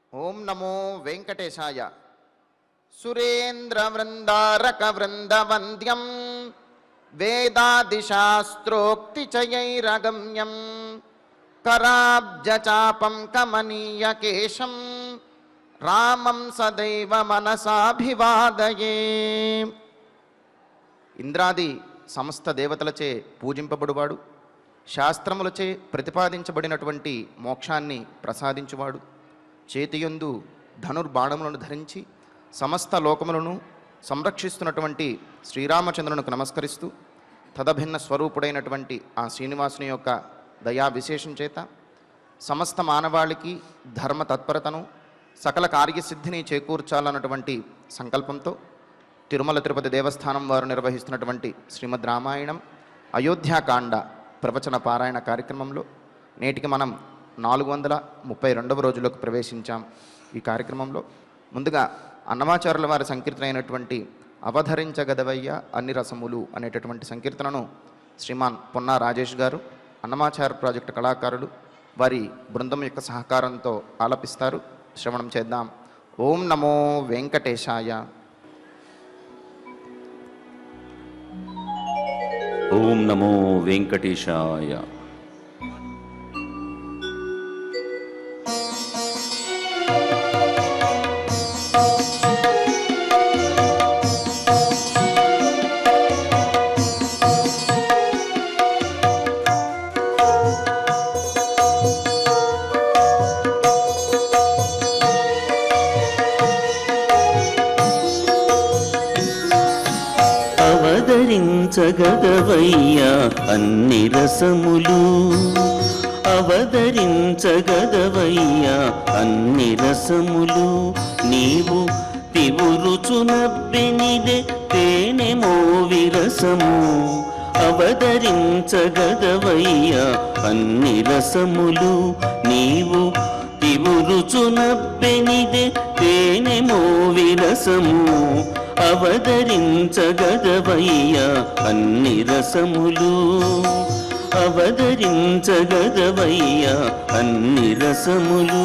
ఓం నమో వెంకటేశాయ సురేంద్రవృందారక వృందవంద్యం వేదాదిశాస్త్రోక్తిచయైరగమ్యం కరాబ్జచాపం కమనీయకేశం రామం సదైవ మనసాభివాదయే ఇంద్రాది సమస్త దేవతలచే పూజింపబడువాడు శాస్త్రములచే ప్రతిపాదించబడినటువంటి మోక్షాన్ని ప్రసాదించువాడు చేతియందు ధనుర్బాణములను ధరించి సమస్త లోకములను సంరక్షిస్తున్నటువంటి శ్రీరామచంద్రునికి నమస్కరిస్తూ తదభిన్న స్వరూపుడైనటువంటి ఆ శ్రీనివాసుని యొక్క దయా విశేషం చేత సమస్త మానవాళికి ధర్మ తత్పరతను సకల కార్యసిద్ధిని చేకూర్చాలన్నటువంటి సంకల్పంతో తిరుమల తిరుపతి దేవస్థానం వారు నిర్వహిస్తున్నటువంటి శ్రీమద్ రామాయణం అయోధ్యాకాండ ప్రవచన పారాయణ కార్యక్రమంలో నేటికి మనం నాలుగు వందల ముప్పై రెండవ రోజులోకి ప్రవేశించాం ఈ కార్యక్రమంలో ముందుగా అన్నమాచారుల వారి సంకీర్తన అయినటువంటి అవధరించగదవయ్య అన్ని రసములు అనేటటువంటి సంకీర్తనను శ్రీమాన్ పొన్నా రాజేష్ గారు అన్నమాచార ప్రాజెక్టు కళాకారులు వారి బృందం యొక్క సహకారంతో ఆలపిస్తారు శ్రవణం చేద్దాం ఓం నమో వెంకటేశాయ ఓం నమో వెంకటేశాయ అవతరించగదవయ్యా అన్ని రసములు అవతరించగదవయ్యా అన్ని రసములు నీవు తివురుచునబ్బెనిదే తేనె మోవి రసము అవతరించగదవయ్యా అన్ని రసములు నీవు తివురుచునబ్బెనిదే తేనె మోవి రసము అవతరించగదవయ్యా అన్ని రసములు అవతరించగదవయ్యా అన్ని రసములు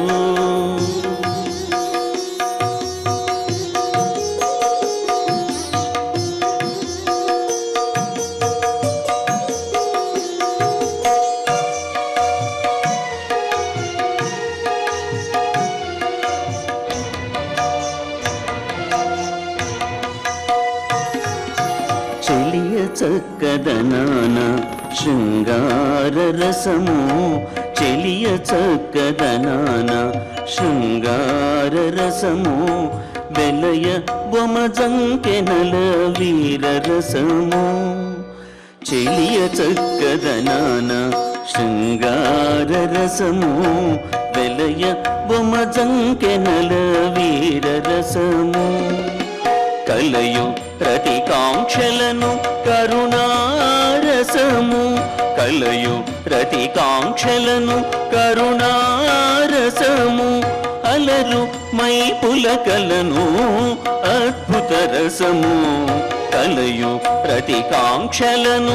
చెలియ చక్కదనాన శృంగార రసము చెలియ చక్కదనాన శృంగార రసము వెలయ బొమజంకెనల వీర రసము చెలియ చక్కదనాన శృంగార రసము వెలయ బొమజంకెనల వీర రసము కలయు ప్రతికాంక్షలను కరుణారసము కలయు ప్రతికాంక్షలను కరుణారసము అలరు మై పులకలను అద్భుత రసము కలయు ప్రతికాంక్షలను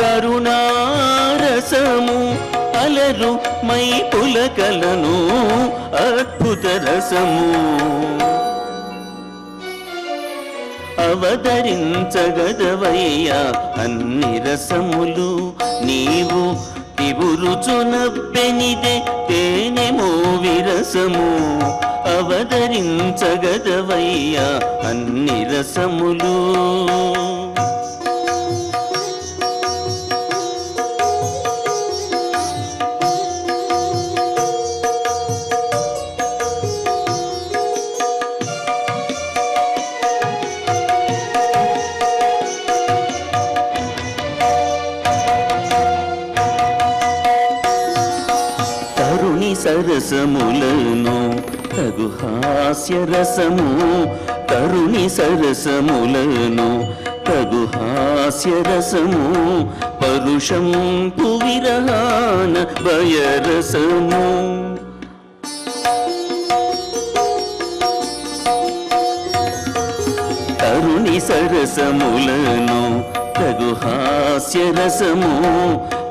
కరుణారసము అలరు మై పులకలను అద్భుత రసము అవతరించగదవయ్యా అన్ని రసములు నీవు తివురుచునబ్బెనిదే తేనె మోవి రసము అవతరించగదవయ్యా అన్ని రసములు తరుణి సరసములను తగు హాస్య రసము తరుణి సరసములను తగు హాస్య రసము పరుషం పువిరహాన భయరసము తరుణి సరసములను తగు హాస్య రసము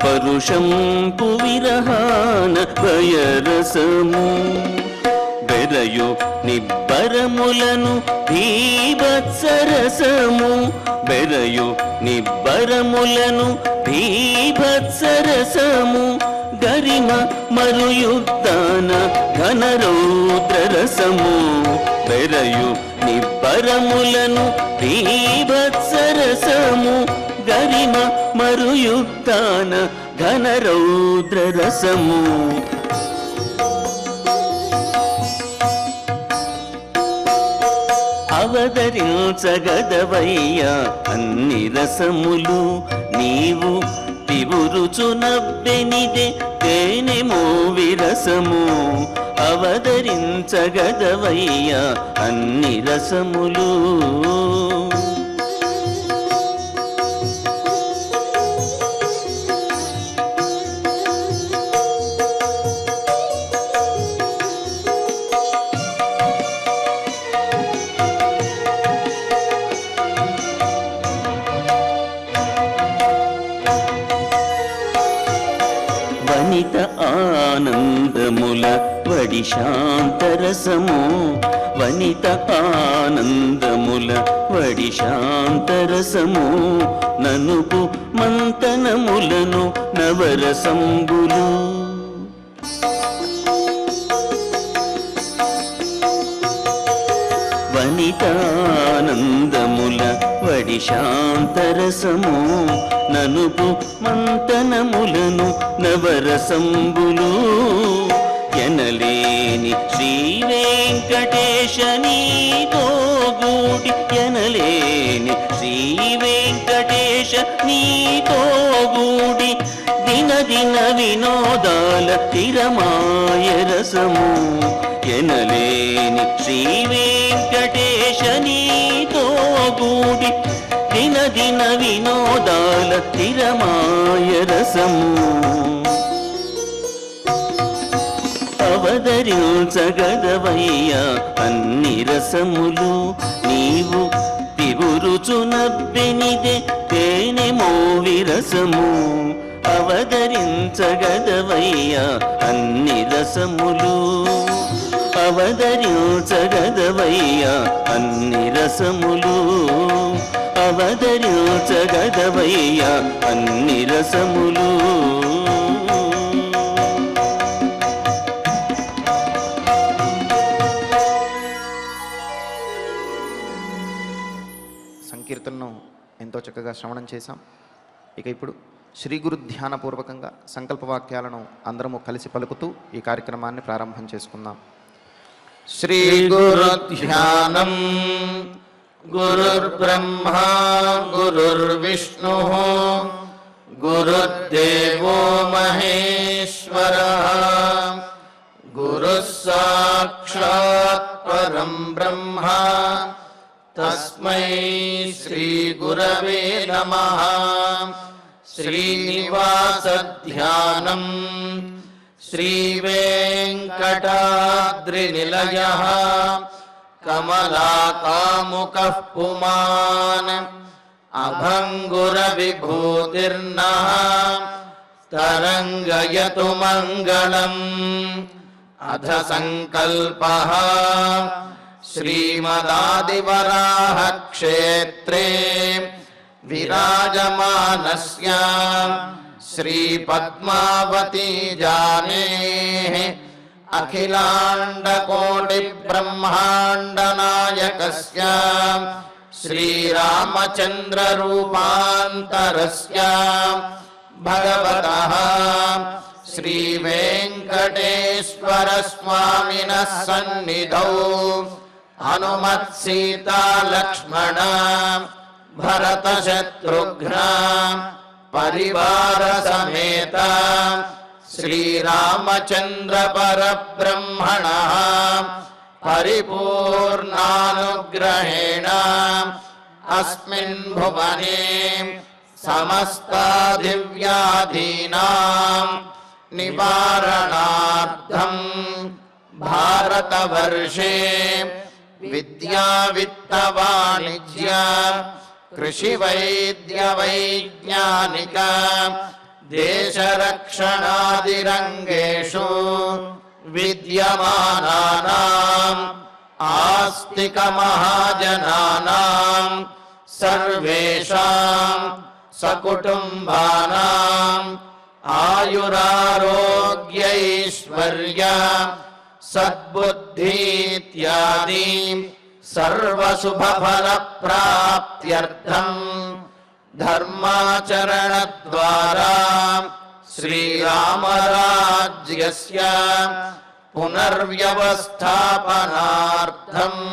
పరుషం పువిరహాన భయరసము బెరయు నిబ్బరములను భీభత్సరసము బెరయు నిబ్బరములను భీభత్సరసము గరిమ మరుయుద్ధాన ఘనరౌద్రరసము బెరయు నిబ్బరములను భీభత్సరసము గరిమ మరుయుక్తాన ఘనరౌద్రరసము అవతరించగదవయ్యా అన్ని రసములు నీవు తివురుచునబ్బెనిదే తేనెమో విరసము అవతరించగదవయ్యా అన్ని రసములు వనిత ఆనందముల వడి శాంతరసము వనిత ఆనందముల వడి శాంతరసము ననుపు మంతనములను నవరసంబులు వనితానందముల వడి శాంతరసము ననుపు మంతనములను నవరసంబులు ఎనలేని శ్రీ వెంకటేశ నీతో గూడి ఎనలేని శ్రీ వెంకటేశ నీతో గూడి దిన దిన వినోదాల తిరమాయ రసము ఎనలేని శ్రీ వెంకటేశ నీతో గూడి దిన దిన వినోదాల తిరమాయ రసము అవతరించగదవయ్యా అన్ని రసములు నీవు తివురుచునబ్బెనిదే తేనెమో విరసము అవతరించగదవయ్యా అన్ని రసములు అవతరించగదవయ్యా అన్ని రసములు అవతరించగదవయ్యా అన్ని రసములు సంకీర్తనను ఎంతో చక్కగా శ్రవణం చేశాం ఇక ఇప్పుడు శ్రీ గురు ధ్యానపూర్వకంగా సంకల్ప వాక్యాలను అందరము కలిసి పలుకుతూ ఈ కార్యక్రమాన్ని ప్రారంభం చేసుకుందాం శ్రీ గురు ధ్యానం గురుర్బ్రహ్మా గురుర్విష్ణు గురుదేవో మహేశ్వర గురు సాక్షాత్ పరం బ్రహ్మ తస్మై శ్రీ గురవే నమ శ్రీనివాసధ్యానం శ్రీవేంకటాద్రినిలయ కమలాకాముక పుమాన్ అభంగురవిభూతిర్న తరంగయతు మంగళం అధ సంకల్ప श्रीमदादिवराह क्षेत्रे विराजमानस्य श्रीपद्मावती जानेः अखिलाण्डकोटिब्रह्माण्डनायकस्य श्रीरामचन्द्ररूपान्तरस्य भगवतः श्रीवेङ्कटेश्वरस्वामिनः सन्निधौ हनुमत्सीतालक्ष्मण भरतशत्रुघ्न परिवारसमेत श्रीरामचन्द्रपरब्रह्मणः परिपूर्णानुग्रहेण अस्मिन् भुवने समस्तादिव्याधीनाम् निवारणार्थम् भारतवर्षे विद्यावित्तवाणिज्य कृषिवैद्यवैज्ञानिक देशरक्षणादिरङ्गेषु विद्यमानानाम् आस्तिकमहाजनानाम् सर्वेषाम् सकुटुम्बानाम् आयुरारोग्यैश्वर्य सद्बुद्धीत्यादि सर्वशुभफलप्राप्त्यर्थम् धर्माचरणद्वारा श्रीरामराज्यस्य पुनर्व्यवस्थापनार्थम्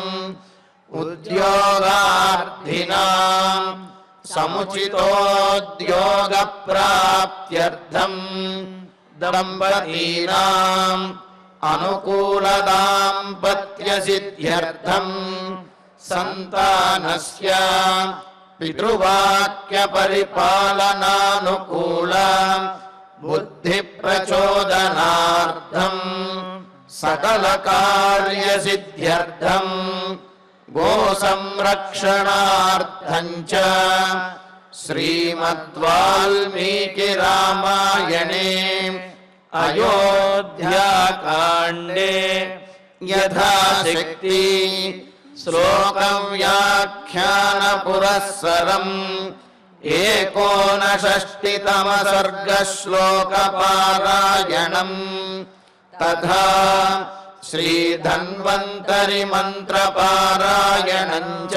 उद्योगार्थिनाम् समुचितोद्योगप्राप्त्यर्थम् दम्पतीनाम् अनुकूलदाम्पत्यसिद्ध्यर्थम् सन्तानस्य पितृवाक्यपरिपालनानुकूल बुद्धिप्रचोदनार्थम् सकलकार्यसिद्ध्यर्थम् गोसंरक्षणार्थम् च श्रीमद्वाल्मीकिरामायणे अयोध्याकाण्डे यथाशक्ति श्लोकव्याख्यानपुरःसरम् एकोनषष्टितमसर्गश्लोकपारायणम् तथा श्रीधन्वन्तरिमन्त्रपारायणम् च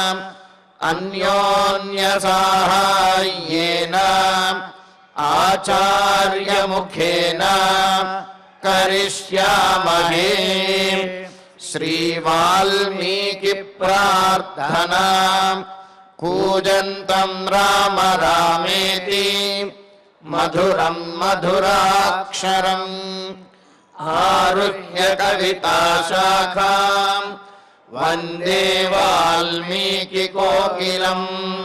अन्योन्यसाहाय्येन आचार्यमुखेन करिष्यामहे श्रीवाल्मीकिप्रार्थना कूजन्तम् राम रामेति मधुरम् मधुराक्षरम् आरुह्य कविताशाखाम् वन्दे वाल्मीकिकोकिलम्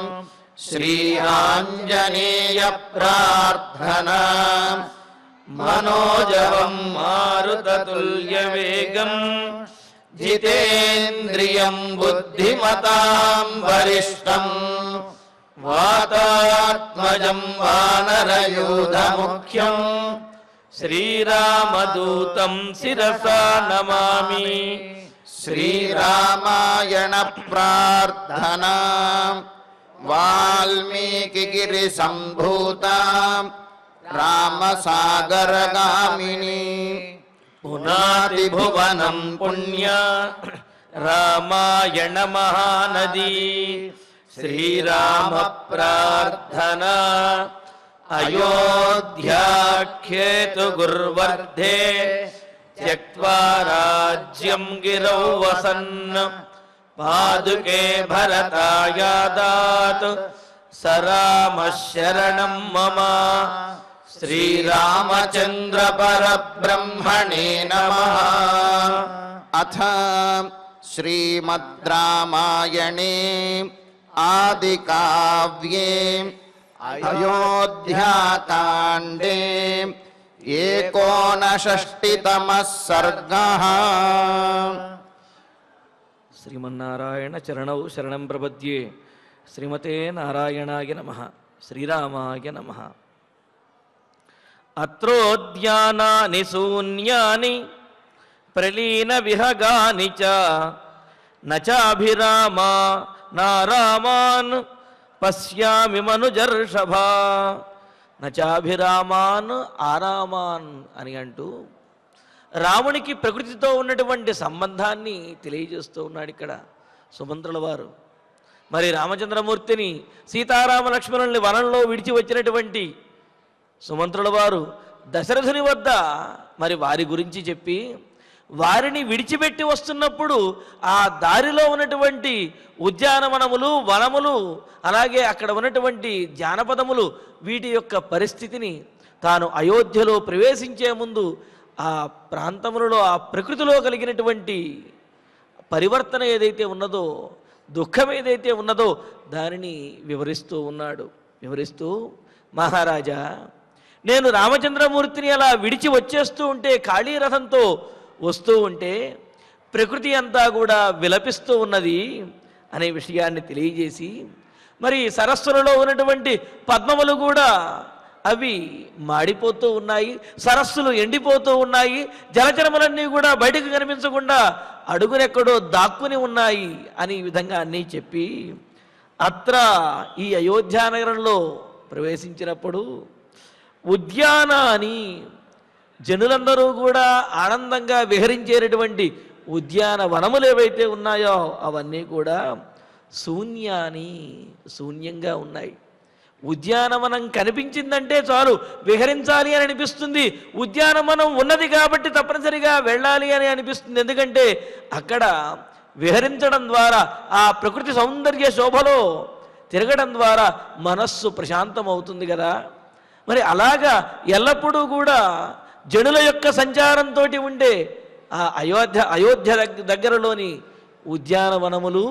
श्रीराञ्जनेयप्रार्थना मनोजवम् मारुततुल्यवेगम् जितेन्द्रियम् बुद्धिमताम् वरिष्ठम् वातात्मजम् वानरयूधमुख्यम् శ్రీరామదూతం శిరసా నమామి श्रीरामायण प्रार्थना वाल्मीकिगिरि सम्भूता रामसागरगामिनी పునాది భువనం పుణ్య రామాయణ మహానది శ్రీరామ ప్రార్థన అయోధ్యాఖ్యేతు గుర్వర్ధే త్యక్వా రాజ్యం గిరౌ వసన్ పాదుకే భరతాయాదాత్ సరామ శరణం మమ श्रीरामचन्द्र परब्रह्मणे नमः अथ श्रीमद् रामायणे आदिकाव्ये अयोध्याकाण्डे एकोनषष्टितमः सर्गः శ్రీమన్నారాయణ చరణౌ శరణం ప్రపద్యే శ్రీమతే నారాయణాయ నమ శ్రీరామాయ నమ అత్రోద్యానాని శూన్యాని ప్రలీన విహగాని చ నచాభిరామా నారామాన్ పశ్యామి మనుజర్షభా నచాభిరామాన్ ఆరామాన్ అని అంటూ రామునికి ప్రకృతితో ఉన్నటువంటి సంబంధాన్ని తెలియజేస్తూ ఉన్నాడు ఇక్కడ సుమంత్రుల వారు మరి రామచంద్రమూర్తిని సీతారామ లక్ష్మణుల్ని వనంలో విడిచి వచ్చినటువంటి సుమంత్రుల వారు దశరథుని వద్ద మరి వారి గురించి చెప్పి వారిని విడిచిపెట్టి వస్తున్నప్పుడు ఆ దారిలో ఉన్నటువంటి ఉద్యానవనములు వనములు అలాగే అక్కడ ఉన్నటువంటి జానపదములు వీటి యొక్క పరిస్థితిని తాను అయోధ్యలో ప్రవేశించే ముందు ఆ ప్రాంతములలో ఆ ప్రకృతిలో కలిగినటువంటి పరివర్తన ఏదైతే ఉన్నదో దుఃఖం ఏదైతే ఉన్నదో దానిని వివరిస్తూ ఉన్నాడు వివరిస్తూ మహారాజా నేను రామచంద్రమూర్తిని అలా విడిచి వచ్చేస్తూ ఉంటే కాళీరథంతో వస్తూ ఉంటే ప్రకృతి అంతా కూడా విలపిస్తూ ఉన్నది అనే విషయాన్ని తెలియజేసి మరి సరస్సులలో ఉన్నటువంటి పద్మములు కూడా అవి మాడిపోతూ ఉన్నాయి సరస్సులు ఎండిపోతూ ఉన్నాయి జలచరములన్నీ కూడా బయటకు కనిపించకుండా అడుగునెక్కడో దాక్కుని ఉన్నాయి అని ఈ విధంగా అన్నీ చెప్పి అత్ర ఈ అయోధ్య నగరంలో ప్రవేశించినప్పుడు ఉద్యానాని జనులందరూ కూడా ఆనందంగా విహరించేటటువంటి ఉద్యాన వనములు ఏవైతే ఉన్నాయో అవన్నీ కూడా శూన్యాని శూన్యంగా ఉన్నాయి ఉద్యానవనం కనిపించిందంటే చాలు విహరించాలి అని అనిపిస్తుంది ఉద్యానవనం ఉన్నది కాబట్టి తప్పనిసరిగా వెళ్ళాలి అని అనిపిస్తుంది ఎందుకంటే అక్కడ విహరించడం ద్వారా ఆ ప్రకృతి సౌందర్య శోభలో తిరగడం ద్వారా మనస్సు ప్రశాంతం అవుతుంది కదా మరి అలాగా ఎల్లప్పుడూ కూడా జనుల యొక్క సంచారంతో ఉండే ఆ అయోధ్య అయోధ్య దగ్గ- దగ్గరలోని ఉద్యానవనములు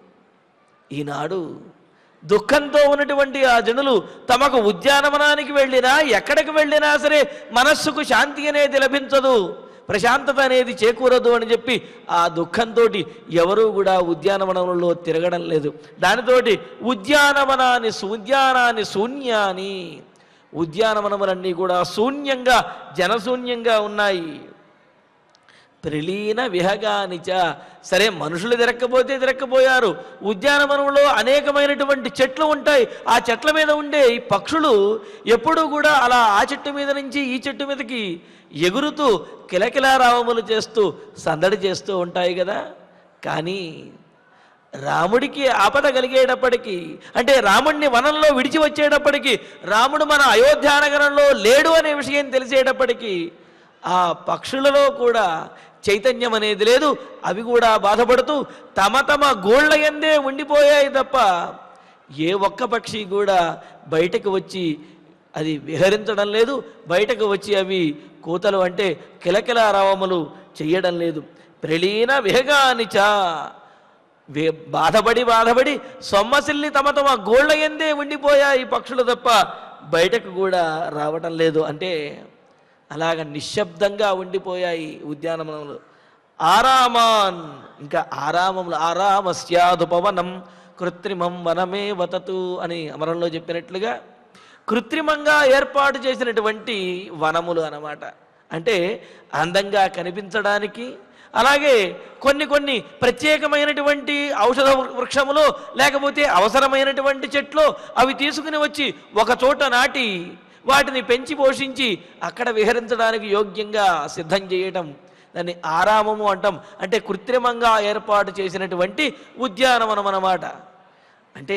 ఈనాడు దుఃఖంతో ఉన్నటువంటి ఆ జనులు తమకు ఉద్యానవనానికి వెళ్ళినా ఎక్కడికి వెళ్ళినా సరే మనస్సుకు శాంతి అనేది లభించదు ప్రశాంతత అనేది చేకూరదు అని చెప్పి ఆ దుఃఖంతో ఎవరూ కూడా ఉద్యానవనంలో తిరగడం లేదు దానితోటి ఉద్యానవనాన్ని ఉద్యానాన్ని శూన్యాని ఉద్యానవనములన్నీ కూడా శూన్యంగా జనశూన్యంగా ఉన్నాయి ప్రలీన విహగానిచ సరే మనుషులు తిరక్కపోతే తిరక్కపోయారు ఉద్యానవనంలో అనేకమైనటువంటి చెట్లు ఉంటాయి ఆ చెట్ల మీద ఉండే ఈ పక్షులు ఎప్పుడూ కూడా అలా ఆ చెట్టు మీద నుంచి ఈ చెట్టు మీదకి ఎగురుతూ కిలకిలారావములు చేస్తూ సందడి చేస్తూ ఉంటాయి కదా కానీ రాముడికి ఆపద కలిగేటప్పటికీ అంటే రాముడిని వనంలో విడిచి వచ్చేటప్పటికి రాముడు మన అయోధ్యానగరంలో లేడు అనే విషయం తెలిసేటప్పటికీ ఆ పక్షులలో కూడా చైతన్యం అనేది లేదు అవి కూడా బాధపడుతూ తమ తమ గోళ్ళ ఎందే ఉండిపోయాయి తప్ప ఏ ఒక్క పక్షి కూడా బయటకు వచ్చి అది విహరించడం లేదు బయటకు వచ్చి అవి కూతలు అంటే కిలకిలారావములు చెయ్యడం లేదు ప్రలీన విహగానిచా వే బాధపడి బాధపడి సొమ్మసిల్లి తమ తమ గోళ్ళ ఎందే ఉండిపోయాయి పక్షులు తప్ప బయటకు కూడా రావటం లేదు అంటే అలాగ నిశ్శబ్దంగా ఉండిపోయాయి ఉద్యానవనములు ఆరామాన్ ఇంకా ఆరామములు ఆరామస్యాదుపవనం కృత్రిమం వనమే వతతు అని అమరంలో చెప్పినట్లుగా కృత్రిమంగా ఏర్పాటు చేసినటువంటి వనములు అన్నమాట అంటే అందంగా కనిపించడానికి అలాగే కొన్ని కొన్ని ప్రత్యేకమైనటువంటి ఔషధ వృక్షములు లేకపోతే అవసరమైనటువంటి చెట్లు అవి తీసుకుని వచ్చి ఒక చోట నాటి వాటిని పెంచి పోషించి అక్కడ విహరించడానికి యోగ్యంగా సిద్ధం చేయటం దాన్ని ఆరామము అంటాం అంటే కృత్రిమంగా ఏర్పాటు చేసినటువంటి ఉద్యానవనం అన్నమాట అంటే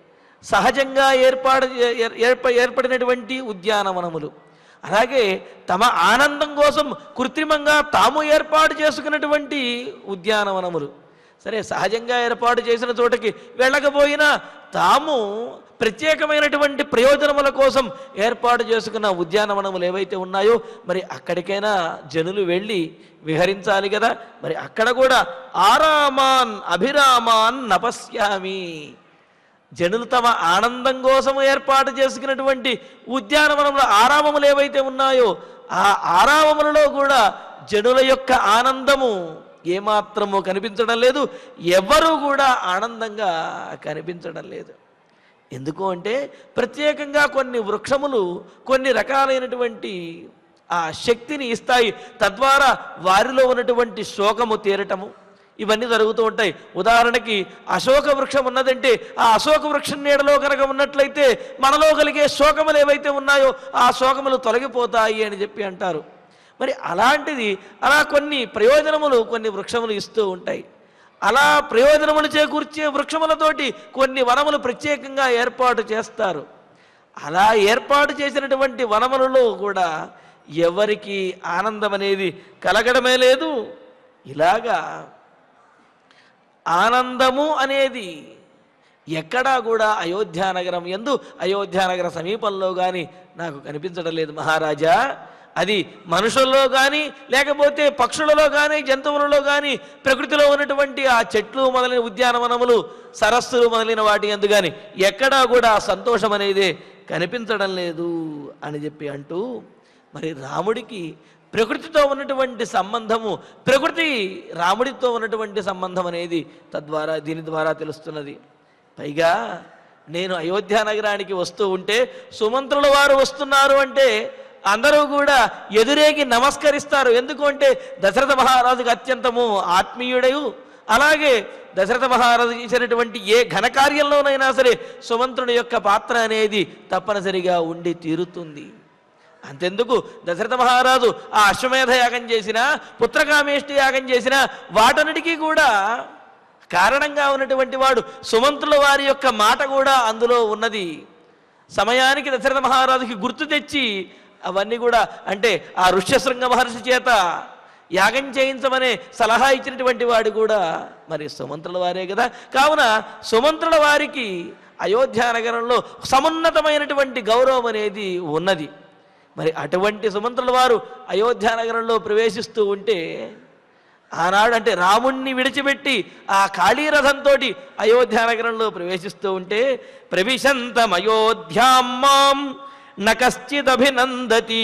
సహజంగా ఏర్పాటు ఏర్- ఏర్ప ఏర్పడినటువంటి ఉద్యానవనములు అలాగే తమ ఆనందం కోసం కృత్రిమంగా తాము ఏర్పాటు చేసుకున్నటువంటి ఉద్యానవనములు సరే సహజంగా ఏర్పాటు చేసిన చోటకి వెళ్ళకపోయినా తాము ప్రత్యేకమైనటువంటి ప్రయోజనముల కోసం ఏర్పాటు చేసుకున్న ఉద్యానవనములు ఏవైతే ఉన్నాయో మరి అక్కడికైనా జనులు వెళ్ళి విహరించాలి కదా మరి అక్కడ కూడా ఆరామాన్ అభిరామాన్ నపశ్యామి జనులు తమ ఆనందం కోసం ఏర్పాటు చేసుకున్నటువంటి ఉద్యానవనంలో ఆరామములు ఏవైతే ఉన్నాయో ఆ ఆరామములలో కూడా జనుల యొక్క ఆనందము ఏమాత్రము కనిపించడం లేదు ఎవ్వరూ కూడా ఆనందంగా కనిపించడం లేదు ఎందుకు అంటే ప్రత్యేకంగా కొన్ని వృక్షములు కొన్ని రకాలైనటువంటి ఆ శక్తిని ఇస్తాయి తద్వారా వారిలో ఉన్నటువంటి శోకము తీరటము ఇవన్నీ జరుగుతూ ఉంటాయి ఉదాహరణకి అశోక వృక్షం ఉన్నదంటే ఆ అశోక వృక్షం నీడలో కనుక ఉన్నట్లయితే మనలో కలిగే శోకములు ఏవైతే ఉన్నాయో ఆ శోకములు తొలగిపోతాయి అని చెప్పి అంటారు మరి అలాంటిది అలా కొన్ని ప్రయోజనములు కొన్ని వృక్షములు ఇస్తూ ఉంటాయి అలా ప్రయోజనములు చేకూర్చే వృక్షములతోటి కొన్ని వనములు ప్రత్యేకంగా ఏర్పాటు చేస్తారు అలా ఏర్పాటు చేసినటువంటి వనములలో కూడా ఎవరికి ఆనందం అనేది కలగడమే లేదు ఇలాగా ఆనందము అనేది ఎక్కడా కూడా అయోధ్యానగరం ఎందు అయోధ్యానగర సమీపంలో కానీ నాకు కనిపించడం లేదు మహారాజా అది మనుషుల్లో కానీ లేకపోతే పక్షులలో కానీ జంతువులలో కానీ ప్రకృతిలో ఉన్నటువంటి ఆ చెట్లు మొదలైన ఉద్యానవనములు సరస్సులు మొదలైన వాటి ఎందు కానీ ఎక్కడా కూడా సంతోషం అనేది కనిపించడం లేదు అని చెప్పి అంటూ మరి రాముడికి ప్రకృతితో ఉన్నటువంటి సంబంధము ప్రకృతి రాముడితో ఉన్నటువంటి సంబంధం అనేది తద్వారా దీని ద్వారా తెలుస్తున్నది పైగా నేను అయోధ్య నగరానికి వస్తూ ఉంటే సుమంత్రుల వారు వస్తున్నారు అంటే అందరూ కూడా ఎదురేగి నమస్కరిస్తారు ఎందుకు అంటే దశరథ మహారాజుకి అత్యంతము ఆత్మీయుడయు అలాగే దశరథ మహారాజు చేసినటువంటి ఏ ఘనకార్యంలోనైనా సరే సుమంత్రుని యొక్క పాత్ర అనేది తప్పనిసరిగా ఉండి తీరుతుంది అంతెందుకు దశరథ మహారాజు ఆ అశ్వమేధ యాగం చేసిన పుత్రకామేష్టి యాగం చేసిన వాటన్నిటికీ కూడా కారణంగా ఉన్నటువంటి వాడు సుమంత్రుల వారి యొక్క మాట కూడా అందులో ఉన్నది సమయానికి దశరథ మహారాజుకి గుర్తు తెచ్చి అవన్నీ కూడా అంటే ఆ ఋష్యశృంగ మహర్షి చేత యాగం చేయించమనే సలహా ఇచ్చినటువంటి వాడు కూడా మరి సుమంత్రుల వారే కదా కావున సుమంత్రుల వారికి అయోధ్య నగరంలో సమున్నతమైనటువంటి గౌరవం అనేది ఉన్నది మరి అటువంటి సుమంత్రుల వారు అయోధ్య నగరంలో ప్రవేశిస్తూ ఉంటే ఆనాడు అంటే రాముణ్ణి విడిచిపెట్టి ఆ కాళీరథంతో అయోధ్య నగరంలో ప్రవేశిస్తూ ఉంటే ప్రవిశంతమయోధ్యాం మాం న కశ్చిదభినందతి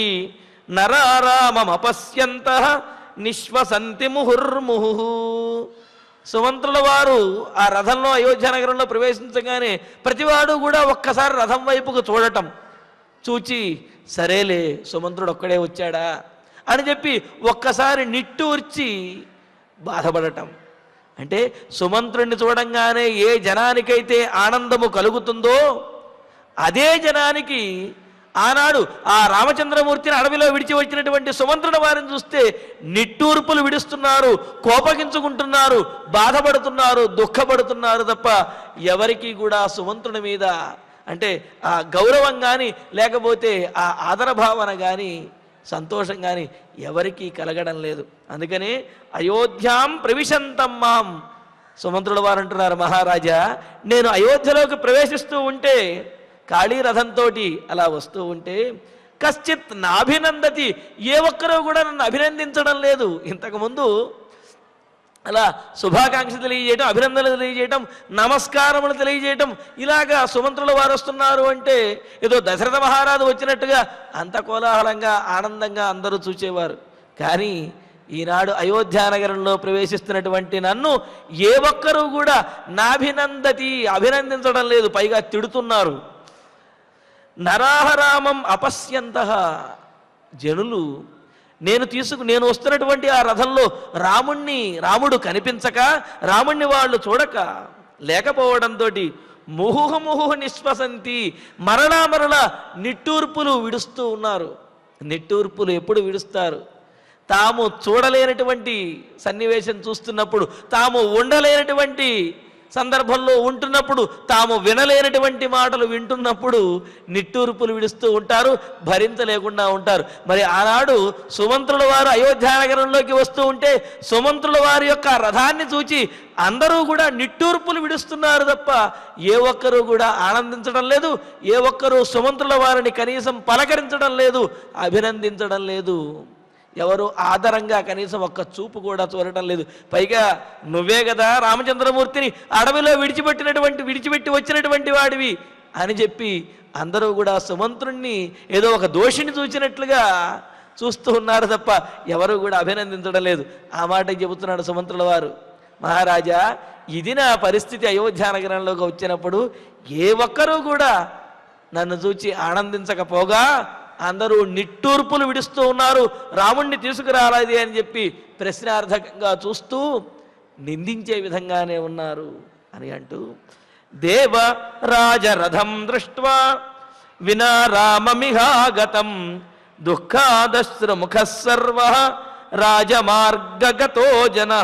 నరారామమపశ్యంత నిశ్వసంతి ముహుర్ముహు సుమంత్రుల వారు ఆ రథంలో అయోధ్య నగరంలో ప్రవేశించగానే ప్రతివాడు కూడా ఒక్కసారి రథం వైపుకు చూడటం చూచి సరేలే సుమంత్రుడు ఒక్కడే వచ్చాడా అని చెప్పి ఒక్కసారి నిట్టూర్చి బాధపడటం అంటే సుమంత్రుడిని చూడంగానే ఏ జనానికైతే ఆనందము కలుగుతుందో అదే జనానికి ఆనాడు ఆ రామచంద్రమూర్తిని అడవిలో విడిచి వచ్చినటువంటి సుమంత్రుల వారిని చూస్తే నిట్టూర్పులు విడుస్తున్నారు కోపగించుకుంటున్నారు బాధపడుతున్నారు దుఃఖపడుతున్నారు తప్ప ఎవరికి కూడా సుమంత్రుని మీద అంటే ఆ గౌరవం కానీ లేకపోతే ఆ ఆదర భావన కానీ సంతోషం కానీ ఎవరికీ కలగడం లేదు అందుకనే అయోధ్యాం ప్రవిశంతం మాం సుమంత్రుల వారు అంటున్నారు మహారాజా నేను అయోధ్యలోకి ప్రవేశిస్తూ ఉంటే కాళీరథంతో అలా వస్తూ ఉంటే కశ్చిత్ నాభినందతి ఏ ఒక్కరూ కూడా నన్ను అభినందించడం లేదు ఇంతకుముందు అలా శుభాకాంక్ష తెలియజేయటం అభినందనలు తెలియజేయటం నమస్కారములు తెలియజేయటం ఇలాగా సుమంత్రుల వారు వస్తున్నారు అంటే ఏదో దశరథ మహారాజు వచ్చినట్టుగా అంత కోలాహలంగా ఆనందంగా అందరూ చూచేవారు కానీ ఈనాడు అయోధ్య నగరంలో ప్రవేశిస్తున్నటువంటి నన్ను ఏ ఒక్కరూ కూడా నాభినందతి అభినందించడం లేదు పైగా తిడుతున్నారు నరాహరామం అపశ్యంత జనులు నేను తీసుకు నేను వస్తున్నటువంటి ఆ రథంలో రాముణ్ణి రాముడు కనిపించక రాముణ్ణి వాళ్ళు చూడక లేకపోవడంతో ముహుహు ముహుహు నిశ్వసంతి మరలా మరలా నిట్టూర్పులు విడుస్తూ ఉన్నారు నిట్టూర్పులు ఎప్పుడు విడుస్తారు తాము చూడలేనటువంటి సన్నివేశం చూస్తున్నప్పుడు తాము ఉండలేనటువంటి సందర్భంలో ఉంటున్నప్పుడు తాము వినలేనటువంటి మాటలు వింటున్నప్పుడు నిట్టూర్పులు విడుస్తూ ఉంటారు భరించలేకుండా ఉంటారు మరి ఆనాడు సుమంత్రుల వారు అయోధ్య నగరంలోకి వస్తూ ఉంటే సుమంత్రుల వారి యొక్క రథాన్ని చూచి అందరూ కూడా నిట్టూర్పులు విడుస్తున్నారు తప్ప ఏ ఒక్కరూ కూడా ఆనందించడం లేదు ఏ ఒక్కరూ సుమంత్రుల వారిని కనీసం పలకరించడం లేదు అభినందించడం లేదు ఎవరు ఆదరంగా కనీసం ఒక్క చూపు కూడా చూడటం లేదు పైగా నువ్వే కదా రామచంద్రమూర్తిని అడవిలో విడిచిపెట్టినటువంటి విడిచిపెట్టి వచ్చినటువంటి వాడివి అని చెప్పి అందరూ కూడా సుమంత్రుణ్ణి ఏదో ఒక దోషిని చూచినట్లుగా చూస్తూ ఉన్నారు తప్ప ఎవరు కూడా అభినందించడం లేదు ఆ మాట చెబుతున్నాడు సుమంత్రుల వారు మహారాజా ఇది నా పరిస్థితి అయోధ్య నగరంలోకి వచ్చినప్పుడు ఏ ఒక్కరూ కూడా నన్ను చూచి ఆనందించకపోగా అందరూ నిట్టూర్పులు విడుస్తూ ఉన్నారు రాముణ్ణి తీసుకురాలేదు అని చెప్పి ప్రశ్నార్థకంగా చూస్తూ నిందించే విధంగానే ఉన్నారు అని అంటూ దేవ రాజరథం దృష్ట్వా వినా రామమిహాగతం దుఃఖాదశ్రముఖ సర్వ రాజమార్గగతో జన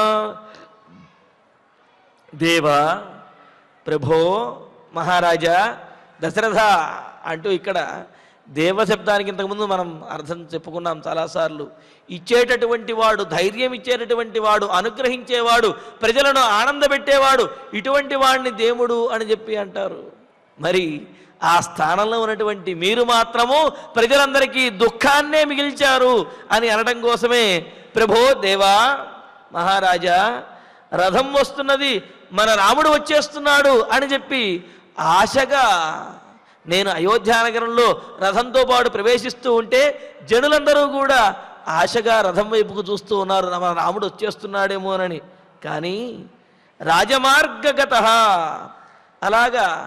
దేవా ప్రభో మహారాజా దశరథ అంటూ ఇక్కడ దేవ శబ్దానికి ఇంతకుముందు మనం అర్థం చెప్పుకున్నాం చాలాసార్లు ఇచ్చేటటువంటి వాడు ధైర్యం ఇచ్చేటటువంటి వాడు అనుగ్రహించేవాడు ప్రజలను ఆనందపెట్టేవాడు ఇటువంటి వాడిని దేవుడు అని చెప్పి అంటారు మరి ఆ స్థానంలో ఉన్నటువంటి మీరు మాత్రము ప్రజలందరికీ దుఃఖాన్నే మిగిల్చారు అని అనడం కోసమే ప్రభో దేవా మహారాజా రథం వస్తున్నది మన రాముడు వచ్చేస్తున్నాడు అని చెప్పి ఆశగా నేను అయోధ్యానగరంలో రథంతో పాటు ప్రవేశిస్తూ ఉంటే జనులందరూ కూడా ఆశగా రథం వైపుకు చూస్తూ ఉన్నారు మన రాముడు వచ్చేస్తున్నాడేమోనని కానీ రాజమార్గగత అలాగా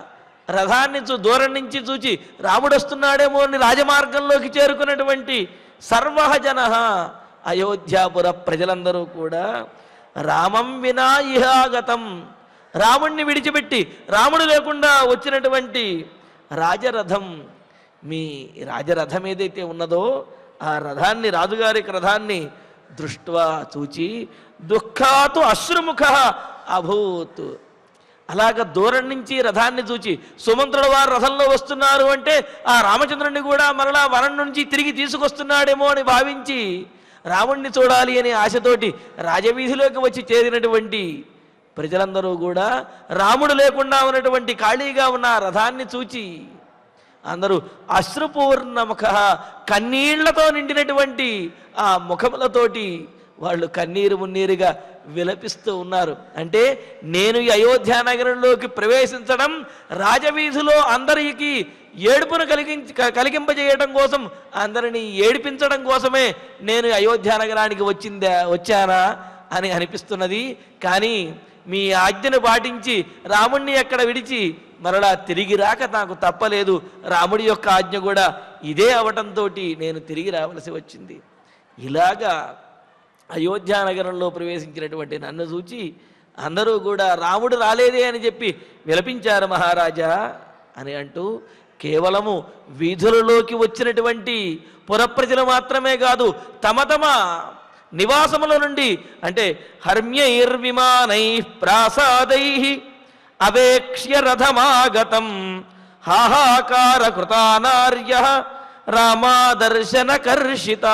రథాన్ని చూ దూరం నుంచి చూచి రాముడు వస్తున్నాడేమో అని రాజమార్గంలోకి చేరుకున్నటువంటి సర్వజన అయోధ్యాపుర ప్రజలందరూ కూడా రామం వినా ఇహాగతం రాముణ్ణి విడిచిపెట్టి రాముడు లేకుండా వచ్చినటువంటి రాజరథం మీ రాజరథం ఏదైతే ఉన్నదో ఆ రథాన్ని రాజుగారి రథాన్ని దృష్ట్వా చూచి దుఃఖాతు అశ్రుముఖ అభూత్ అలాగ దూరం నుంచి రథాన్ని చూచి సుమంత్రుడు వారు రథంలో వస్తున్నారు అంటే ఆ రామచంద్రుడిని కూడా మరలా వనం నుంచి తిరిగి తీసుకొస్తున్నాడేమో అని భావించి రాముణ్ణి చూడాలి అనే ఆశతోటి రాజవీధిలోకి వచ్చి చేరినటువంటి ప్రజలందరూ కూడా రాముడు లేకుండా ఉన్నటువంటి ఖాళీగా ఉన్న ఆ రథాన్ని చూచి అందరూ అశ్రుపూర్ణముఖ కన్నీళ్లతో నిండినటువంటి ఆ ముఖములతోటి వాళ్ళు కన్నీరు మున్నీరుగా విలపిస్తూ ఉన్నారు అంటే నేను ఈ అయోధ్య నగరంలోకి ప్రవేశించడం రాజవీధిలో అందరికి ఏడుపును కలిగించి క- కలిగింపజేయడం కోసం అందరినీ ఏడిపించడం కోసమే నేను ఈ అయోధ్య నగరానికి వచ్చిందా వచ్చానా అని అనిపిస్తున్నది కానీ మీ ఆజ్ఞను పాటించి రాముణ్ణి ఎక్కడ విడిచి మరలా తిరిగి రాక నాకు తప్పలేదు రాముడి యొక్క ఆజ్ఞ కూడా ఇదే అవటంతో నేను తిరిగి రావలసి వచ్చింది ఇలాగా అయోధ్య నగరంలో ప్రవేశించినటువంటి నన్ను చూచి అందరూ కూడా రాముడు రాలేదే అని చెప్పి విలపించారు మహారాజా అని అంటూ కేవలము వీధులలోకి వచ్చినటువంటి పురప్రజలు మాత్రమే కాదు తమ తమ నివాసముల నుండి అంటే హర్మ్యైర్విమానై ప్రాసాదై అవేక్ష్య రథమాగతం హాహాకార కృతానార్య రామాదర్శన కర్షితా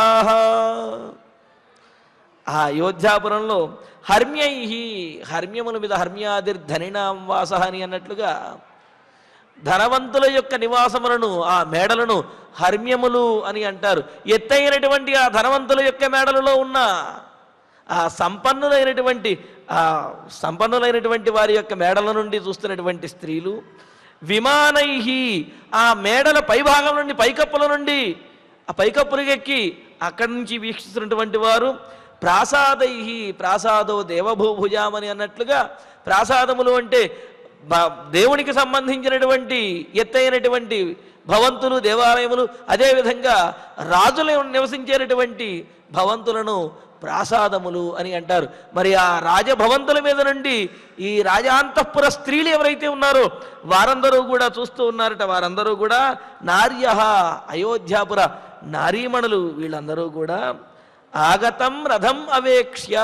ఆ అయోధ్యాపురంలో హర్మ్యై హర్మ్యముల మీద హర్మ్యాదిర్ధనినాం వాస అని అన్నట్లుగా ధనవంతుల యొక్క నివాసములను ఆ మేడలను హర్మ్యములు అని అంటారు ఎత్తైనటువంటి ఆ ధనవంతుల యొక్క మేడలలో ఉన్న ఆ సంపన్నులైనటువంటి ఆ సంపన్నులైనటువంటి వారి యొక్క మేడల నుండి చూస్తున్నటువంటి స్త్రీలు విమానై ఆ మేడల పైభాగం నుండి పైకప్పుల నుండి ఆ పైకప్పులకు ఎక్కి అక్కడి నుంచి వీక్షిస్తున్నటువంటి వారు ప్రాసాదై ప్రాసాదో దేవభూభుజామని అన్నట్లుగా ప్రాసాదములు అంటే బ- దేవునికి సంబంధించినటువంటి ఎత్తైనటువంటి భవంతులు దేవాలయములు అదేవిధంగా రాజులు నివసించేటటువంటి భవంతులను ప్రాసాదములు అని అంటారు మరి ఆ రాజభవంతుల మీద నుండి ఈ రాజాంతఃపుర స్త్రీలు ఎవరైతే ఉన్నారో వారందరూ కూడా చూస్తూ ఉన్నారట వారందరూ కూడా నార్య అయోధ్యాపుర నారీమణులు వీళ్ళందరూ కూడా ఆగతం రథం అవేక్ష్య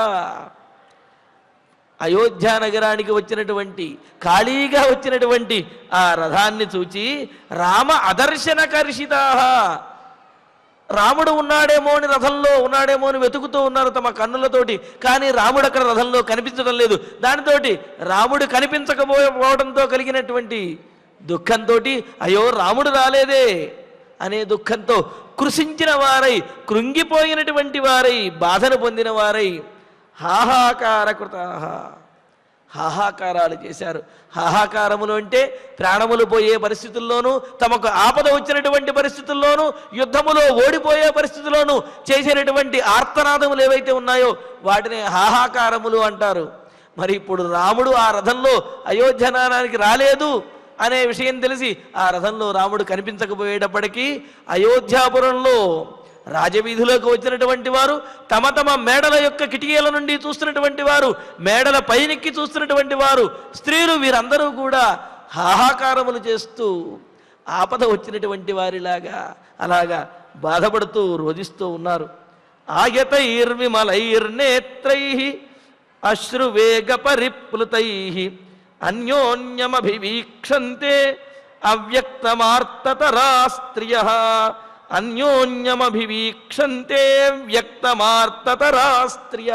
అయోధ్య నగరానికి వచ్చినటువంటి ఖాళీగా వచ్చినటువంటి ఆ రథాన్ని చూచి రామ అదర్శన కర్షితా రాముడు ఉన్నాడేమో అని రథంలో ఉన్నాడేమో అని వెతుకుతూ ఉన్నారు తమ కన్నులతోటి కానీ రాముడు అక్కడ రథంలో కనిపించడం లేదు దానితోటి రాముడు కనిపించకపోవడంతో కలిగినటువంటి దుఃఖంతో అయ్యో రాముడు రాలేదే అనే దుఃఖంతో కృషించిన వారై కృంగిపోయినటువంటి వారై బాధను పొందిన వారై హాహాకారకృత హాహాకారాలు చేశారు హాహాకారములు అంటే ప్రాణములు పోయే పరిస్థితుల్లోనూ తమకు ఆపద వచ్చినటువంటి పరిస్థితుల్లోనూ యుద్ధములో ఓడిపోయే పరిస్థితుల్లోనూ చేసినటువంటి ఆర్తనాదములు ఏవైతే ఉన్నాయో వాటిని హాహాకారములు అంటారు మరి ఇప్పుడు రాముడు ఆ రథంలో అయోధ్యనానికి రాలేదు అనే విషయం తెలిసి ఆ రథంలో రాముడు కనిపించకపోయేటప్పటికీ అయోధ్యాపురంలో రాజవీధిలోకి వచ్చినటువంటి వారు తమ తమ మేడల యొక్క కిటికీల నుండి చూస్తున్నటువంటి వారు మేడల పైనెక్కి చూస్తున్నటువంటి వారు స్త్రీలు వీరందరూ కూడా హాహాకారములు చేస్తూ ఆపద వచ్చినటువంటి వారిలాగా అలాగా బాధపడుతూ రోధిస్తూ ఉన్నారు ఆయతైర్విమలైర్నేత్రై అశ్రువేగ పరిప్లుతై అన్యోన్యమభివీక్షంతే అవ్యక్తమార్తతరా స్త్రియ అన్యోన్యమభివీక్షంతే వ్యక్తమార్తతరా స్త్రియ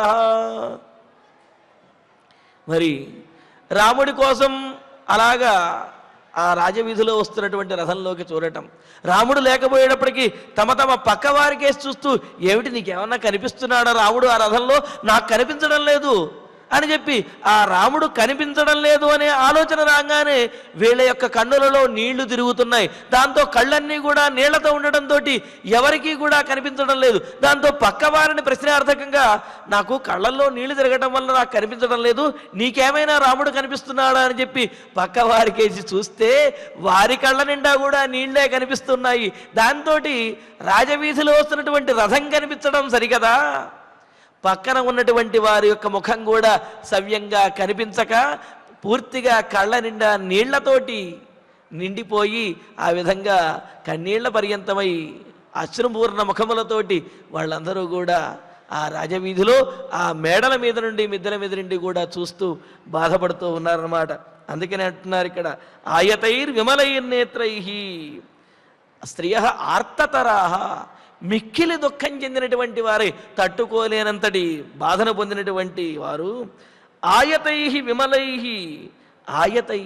మరి రాముడి కోసం అలాగా ఆ రాజవీధిలో వస్తున్నటువంటి రథంలోకి చూడటం రాముడు లేకపోయేటప్పటికీ తమ తమ పక్క వారికేసి చూస్తూ ఏమిటి నీకేమన్నా కనిపిస్తున్నాడా రాముడు ఆ రథంలో నాకు కనిపించడం లేదు అని చెప్పి ఆ రాముడు కనిపించడం లేదు అనే ఆలోచన రాగానే వీళ్ళ యొక్క కన్నులలో నీళ్లు తిరుగుతున్నాయి దాంతో కళ్ళన్నీ కూడా నీళ్లతో ఉండడంతో ఎవరికీ కూడా కనిపించడం లేదు దాంతో పక్కవారిని ప్రశ్నార్థకంగా నాకు కళ్ళల్లో నీళ్లు తిరగటం వల్ల నాకు కనిపించడం లేదు నీకేమైనా రాముడు కనిపిస్తున్నాడా అని చెప్పి పక్కవారికేసి చూస్తే వారి కళ్ళ నిండా కూడా నీళ్లే కనిపిస్తున్నాయి దాంతో రాజవీధిలో వస్తున్నటువంటి రథం కనిపించడం సరికదా పక్కన ఉన్నటువంటి వారి యొక్క ముఖం కూడా సవ్యంగా కనిపించక పూర్తిగా కళ్ళ నిండా నీళ్లతోటి నిండిపోయి ఆ విధంగా కన్నీళ్ల పర్యంతమై అశ్రుపూర్ణ ముఖములతోటి వాళ్ళందరూ కూడా ఆ రాజవీధిలో ఆ మేడల మీద నుండి మిద్దెల మీద నుండి కూడా చూస్తూ బాధపడుతూ ఉన్నారన్నమాట అందుకనే అంటున్నారు ఇక్కడ ఆయతైర్ విమలైర్ నేత్రై స్త్రియ ఆర్తతరాహ మిక్కిలి దుఃఖం చెందినటువంటి వారే తట్టుకోలేనంతటి బాధను పొందినటువంటి వారు ఆయతై విమలై ఆయతై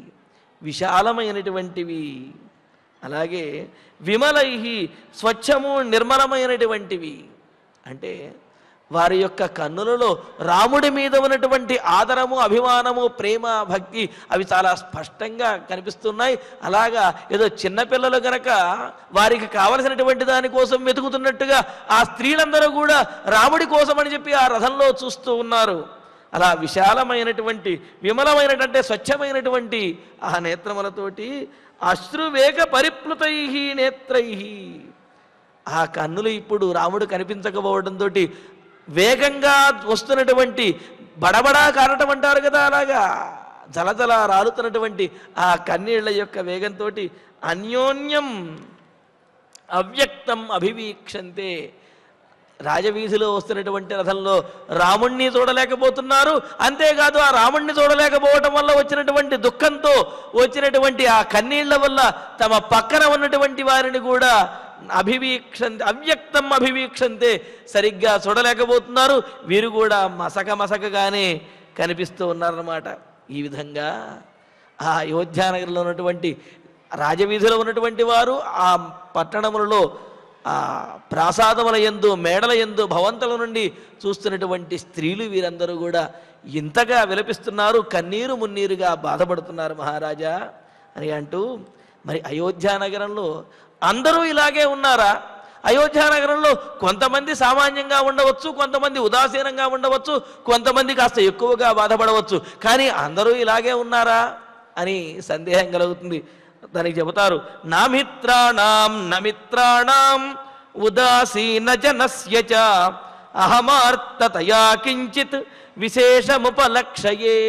విశాలమైనటువంటివి అలాగే విమలై స్వచ్ఛము నిర్మలమైనటువంటివి అంటే వారి యొక్క కన్నులలో రాముడి మీద ఉన్నటువంటి ఆదరము అభిమానము ప్రేమ భక్తి అవి చాలా స్పష్టంగా కనిపిస్తున్నాయి అలాగా ఏదో చిన్నపిల్లలు గనక వారికి కావలసినటువంటి దానికోసం వెతుకుతున్నట్టుగా ఆ స్త్రీలందరూ కూడా రాముడి కోసం అని చెప్పి ఆ రథంలో చూస్తూ ఉన్నారు అలా విశాలమైనటువంటి విమలమైనటువంటి స్వచ్ఛమైనటువంటి ఆ నేత్రములతోటి అశ్రువేగ పరిప్లుతై నేత్రై ఆ కన్నులు ఇప్పుడు రాముడు కనిపించకపోవడంతో వేగంగా వస్తున్నటువంటి బడబడా కారటం అంటారు కదా అలాగా జలజల రాలుతున్నటువంటి ఆ కన్నీళ్ల యొక్క వేగంతో అన్యోన్యం అవ్యక్తం అభివీక్షంతే రాజవీధిలో వస్తున్నటువంటి రథంలో రాముణ్ణి చూడలేకపోతున్నారు అంతేకాదు ఆ రాముణ్ణి చూడలేకపోవటం వల్ల వచ్చినటువంటి దుఃఖంతో వచ్చినటువంటి ఆ కన్నీళ్ల వల్ల తమ పక్కన ఉన్నటువంటి వారిని కూడా అభివీక్షంతే అవ్యక్తం అభివీక్షంతే సరిగ్గా చూడలేకపోతున్నారు వీరు కూడా మసక మసకగానే కనిపిస్తూ ఉన్నారన్నమాట ఈ విధంగా ఆ అయోధ్యానగర్లో ఉన్నటువంటి రాజవీధిలో ఉన్నటువంటి వారు ఆ పట్టణములలో ఆ ప్రాసాదముల ఎందు మేడల ఎందు భవంతుల నుండి చూస్తున్నటువంటి స్త్రీలు వీరందరూ కూడా ఇంతగా విలపిస్తున్నారు కన్నీరు మున్నీరుగా బాధపడుతున్నారు మహారాజా అని అంటూ మరి అయోధ్య నగరంలో అందరూ ఇలాగే ఉన్నారా అయోధ్య నగరంలో కొంతమంది సామాన్యంగా ఉండవచ్చు కొంతమంది ఉదాసీనంగా ఉండవచ్చు కొంతమంది కాస్త ఎక్కువగా బాధపడవచ్చు కానీ అందరూ ఇలాగే ఉన్నారా అని సందేహం కలుగుతుంది దానికి చెబుతారు నా మిత్రాణం నమిత్రాణం ఉదాసీన జనస్య చ అహమార్తతయా కించిత్ విశేషముపలక్షయే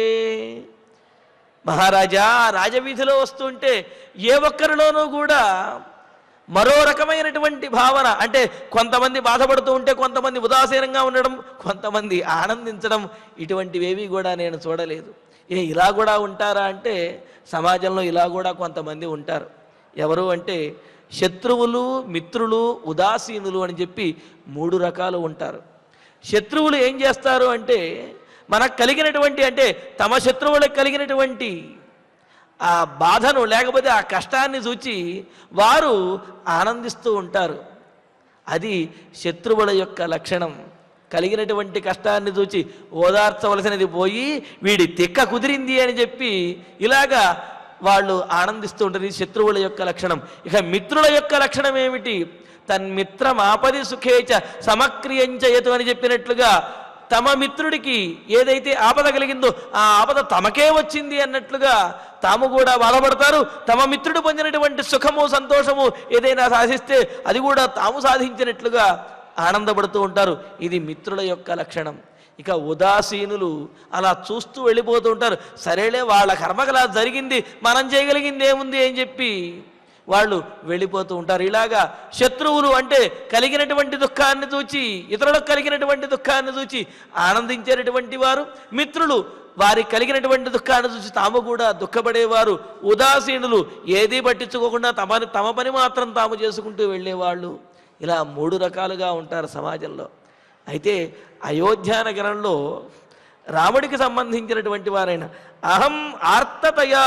మహారాజా రాజవీధిలో వస్తుంటే ఏ ఒక్కరిలోనూ కూడా మరో రకమైనటువంటి భావన అంటే కొంతమంది బాధపడుతూ ఉంటే కొంతమంది ఉదాసీనంగా ఉండడం కొంతమంది ఆనందించడం ఇటువంటివేవి కూడా నేను చూడలేదు ఏ ఇలా కూడా ఉంటారా అంటే సమాజంలో ఇలా కూడా కొంతమంది ఉంటారు ఎవరు అంటే శత్రువులు మిత్రులు ఉదాసీనులు అని చెప్పి మూడు రకాలు ఉంటారు శత్రువులు ఏం చేస్తారు అంటే మనకు కలిగినటువంటి అంటే తమ శత్రువులకు కలిగినటువంటి ఆ బాధను లేకపోతే ఆ కష్టాన్ని చూచి వారు ఆనందిస్తూ ఉంటారు అది శత్రువుల యొక్క లక్షణం కలిగినటువంటి కష్టాన్ని చూచి ఓదార్చవలసినది పోయి వీడి తిక్క కుదిరింది అని చెప్పి ఇలాగా వాళ్ళు ఆనందిస్తూ ఉంటారు ఇది శత్రువుల యొక్క లక్షణం ఇక మిత్రుల యొక్క లక్షణం ఏమిటి తన్మిత్రం ఆపది సుఖేచ సమక్రియంచయతు అని చెప్పినట్లుగా తమ మిత్రుడికి ఏదైతే ఆపద కలిగిందో ఆ ఆపద తమకే వచ్చింది అన్నట్లుగా తాము కూడా బాధపడతారు తమ మిత్రుడు పొందినటువంటి సుఖము సంతోషము ఏదైనా సాధిస్తే అది కూడా తాము సాధించినట్లుగా ఆనందపడుతూ ఉంటారు ఇది మిత్రుల యొక్క లక్షణం ఇక ఉదాసీనులు అలా చూస్తూ వెళ్ళిపోతూ ఉంటారు సరేలే వాళ్ళ కర్మకు అలా జరిగింది మనం చేయగలిగింది ఏముంది అని చెప్పి వాళ్ళు వెళ్ళిపోతూ ఉంటారు ఇలాగా శత్రువులు అంటే కలిగినటువంటి దుఃఖాన్ని చూచి ఇతరులకు కలిగినటువంటి దుఃఖాన్ని చూచి ఆనందించేటటువంటి వారు మిత్రులు వారి కలిగినటువంటి దుఃఖాన్ని చూసి తాము కూడా దుఃఖపడేవారు ఉదాసీనులు ఏదీ పట్టించుకోకుండా తమ తమ పని మాత్రం తాము చేసుకుంటూ వెళ్ళేవాళ్ళు ఇలా మూడు రకాలుగా ఉంటారు సమాజంలో అయితే అయోధ్య నగరంలో రాముడికి సంబంధించినటువంటి వారైన అహం ఆర్తతయా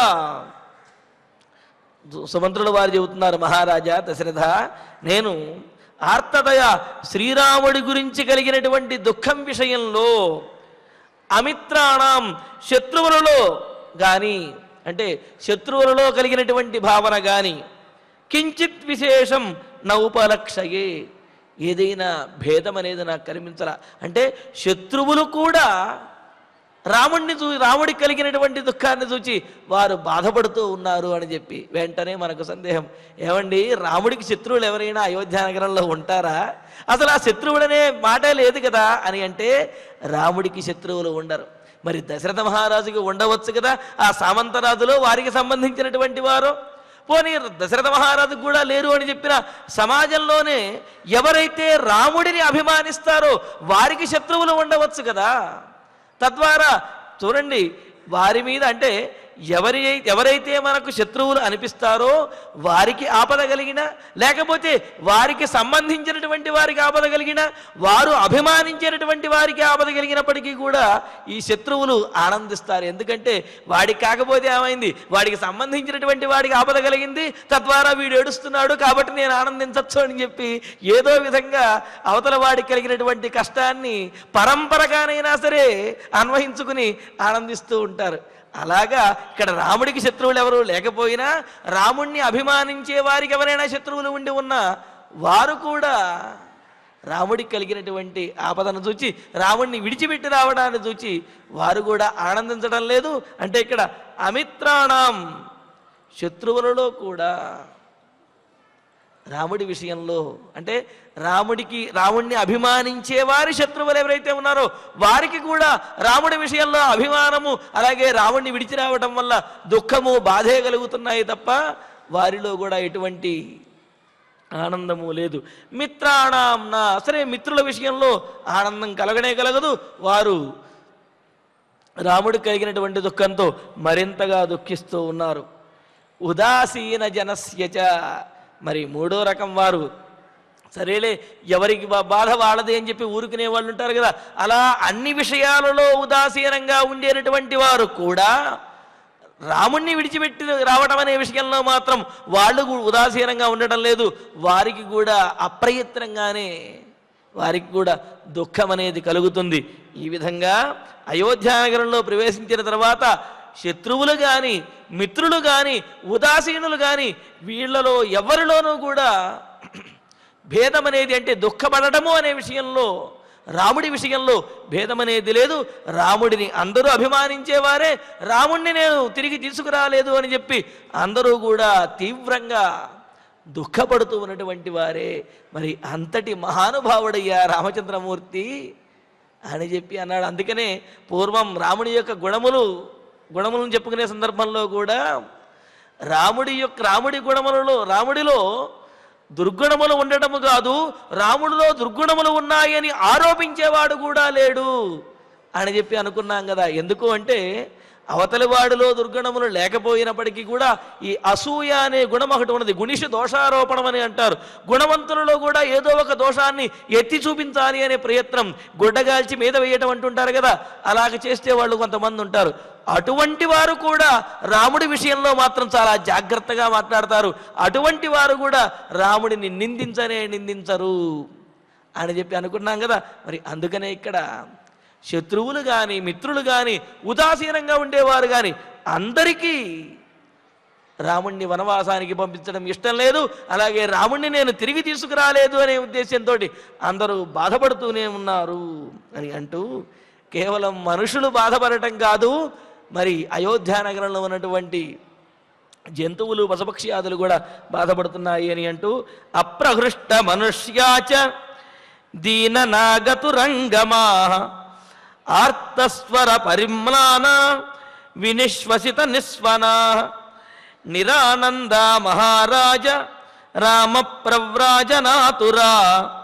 సుమంత్రుల వారు చెబుతున్నారు మహారాజా దశరథ నేను ఆర్తదయ శ్రీరాముడి గురించి కలిగినటువంటి దుఃఖం విషయంలో అమిత్రాణం శత్రువులలో గాని అంటే శత్రువులలో కలిగినటువంటి భావన గాని కించిత్ విశేషం నౌపలక్షయే ఏదైనా భేదం అనేది నాకు కనిపించరా అంటే శత్రువులు కూడా రాముణ్ణి చూ రాముడికి కలిగినటువంటి దుఃఖాన్ని చూచి వారు బాధపడుతూ ఉన్నారు అని చెప్పి వెంటనే మనకు సందేహం ఏమండి రాముడికి శత్రువులు ఎవరైనా అయోధ్య నగరంలో ఉంటారా అసలు ఆ శత్రువుడనే మాటే లేదు కదా అని అంటే రాముడికి శత్రువులు ఉండరు మరి దశరథ మహారాజుకి ఉండవచ్చు కదా ఆ సామంతరాజులో వారికి సంబంధించినటువంటి వారు పోనీ దశరథ మహారాజు కూడా లేరు అని చెప్పిన సమాజంలోనే ఎవరైతే రాముడిని అభిమానిస్తారో వారికి శత్రువులు ఉండవచ్చు కదా తద్వారా చూడండి వారి మీద అంటే ఎవరి ఎవరైతే మనకు శత్రువులు అనిపిస్తారో వారికి ఆపద కలిగిన లేకపోతే వారికి సంబంధించినటువంటి వారికి ఆపద కలిగిన వారు అభిమానించినటువంటి వారికి ఆపద కలిగినప్పటికీ కూడా ఈ శత్రువులు ఆనందిస్తారు ఎందుకంటే వాడికి కాకపోతే ఏమైంది వాడికి సంబంధించినటువంటి వాడికి ఆపద కలిగింది తద్వారా వీడు ఏడుస్తున్నాడు కాబట్టి నేను ఆనందించవచ్చు అని చెప్పి ఏదో విధంగా అవతల వాడికి కలిగినటువంటి కష్టాన్ని పరంపరగానైనా సరే అన్వయించుకుని ఆనందిస్తూ ఉంటారు అలాగా ఇక్కడ రాముడికి శత్రువులు ఎవరు లేకపోయినా రాముణ్ణి అభిమానించే వారికి ఎవరైనా శత్రువులు ఉండి ఉన్నా వారు కూడా రాముడికి కలిగినటువంటి ఆపదను చూచి రాముణ్ణి విడిచిపెట్టి రావడాన్ని చూచి వారు కూడా ఆనందించడం లేదు అంటే ఇక్కడ అమిత్రాణం శత్రువులలో కూడా రాముడి విషయంలో అంటే రాముడికి రాముడిని అభిమానించే వారి శత్రువులు ఎవరైతే ఉన్నారో వారికి కూడా రాముడి విషయంలో అభిమానము అలాగే రాముడిని విడిచి రావడం వల్ల దుఃఖము బాధే కలుగుతున్నాయి తప్ప వారిలో కూడా ఎటువంటి ఆనందము లేదు మిత్రాణం సరే మిత్రుల విషయంలో ఆనందం కలగనే కలగదు వారు రాముడికి కలిగినటువంటి దుఃఖంతో మరింతగా దుఃఖిస్తూ ఉన్నారు ఉదాసీన జనస్యచ మరి మూడో రకం వారు సరేలే ఎవరికి బా- బాధ వాళ్ళది అని చెప్పి ఊరుకునే వాళ్ళు ఉంటారు కదా అలా అన్ని విషయాలలో ఉదాసీనంగా ఉండేటటువంటి వారు కూడా రాముణ్ణి విడిచిపెట్టి రావడం అనే విషయంలో మాత్రం వాళ్ళు కూడా ఉదాసీనంగా ఉండటం లేదు వారికి కూడా అప్రయత్నంగానే వారికి కూడా దుఃఖం అనేది కలుగుతుంది ఈ విధంగా అయోధ్యానగరంలో ప్రవేశించిన తర్వాత శత్రువులు కానీ మిత్రులు కానీ ఉదాసీనులు కానీ వీళ్ళలో ఎవరిలోనూ కూడా భేదం అనేది అంటే దుఃఖపడటము అనే విషయంలో రాముడి విషయంలో భేదం అనేది లేదు రాముడిని అందరూ అభిమానించేవారే రాముడిని నేను తిరిగి తీసుకురాలేదు అని చెప్పి అందరూ కూడా తీవ్రంగా దుఃఖపడుతూ ఉన్నటువంటి వారే మరి అంతటి మహానుభావుడయ్యా రామచంద్రమూర్తి అని చెప్పి అన్నాడు అందుకనే పూర్వం రాముడి యొక్క గుణములు గుణములను చెప్పుకునే సందర్భంలో కూడా రాముడి యొక్క రాముడి గుణములలో రాముడిలో దుర్గుణములు ఉండటము కాదు రాముడిలో దుర్గుణములు ఉన్నాయని ఆరోపించేవాడు కూడా లేడు అని చెప్పి అనుకున్నాం కదా ఎందుకు అంటే అవతలి వాడిలో దుర్గుణములు లేకపోయినప్పటికీ కూడా ఈ అసూయ అనే గుణం ఒకటి ఉన్నది గుణిష దోషారోపణం అని అంటారు గుణవంతులలో కూడా ఏదో ఒక దోషాన్ని ఎత్తి చూపించాలి అనే ప్రయత్నం గుడ్డగాల్చి మీద వేయటం అంటుంటారు కదా అలాగ చేస్తే వాళ్ళు కొంతమంది ఉంటారు అటువంటి వారు కూడా రాముడి విషయంలో మాత్రం చాలా జాగ్రత్తగా మాట్లాడతారు అటువంటి వారు కూడా రాముడిని నిందించనే నిందించరు అని చెప్పి అనుకున్నాం కదా మరి అందుకనే ఇక్కడ శత్రువులు కానీ మిత్రులు కానీ ఉదాసీనంగా ఉండేవారు కానీ అందరికీ రాముణ్ణి వనవాసానికి పంపించడం ఇష్టం లేదు అలాగే రాముణ్ణి నేను తిరిగి తీసుకురాలేదు అనే ఉద్దేశంతో అందరూ బాధపడుతూనే ఉన్నారు అని అంటూ కేవలం మనుషులు బాధపడటం కాదు మరి అయోధ్య నగరంలో ఉన్నటువంటి జంతువులు పశుపక్ష్యాదులు కూడా బాధపడుతున్నాయి అని అంటూ అప్రహృష్ట మనుష్యాచ దీన నాగతురంగమా ఆర్తస్వర పరిమ్లాన వినిశ్వసిత నిస్వనా నిరానంద మహారాజ రామ ప్రవ్రాజనాతురా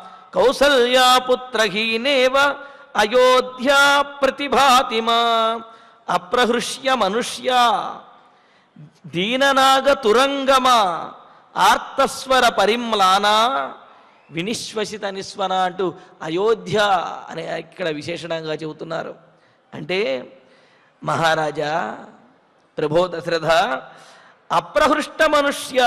కౌసల్యాపుత్రహీనేవ అయోధ్యా ప్రతిభాతిమా అప్రహృష్య మనుష్య దీననాగ తురంగమ ఆర్తస్వర పరిమ్లాన వినిశ్వసిత నిస్వన అంటూ అయోధ్య అనే ఇక్కడ విశేషణంగా చెబుతున్నారు అంటే మహారాజా ప్రభో దశరథ అప్రహృష్ట మనుష్య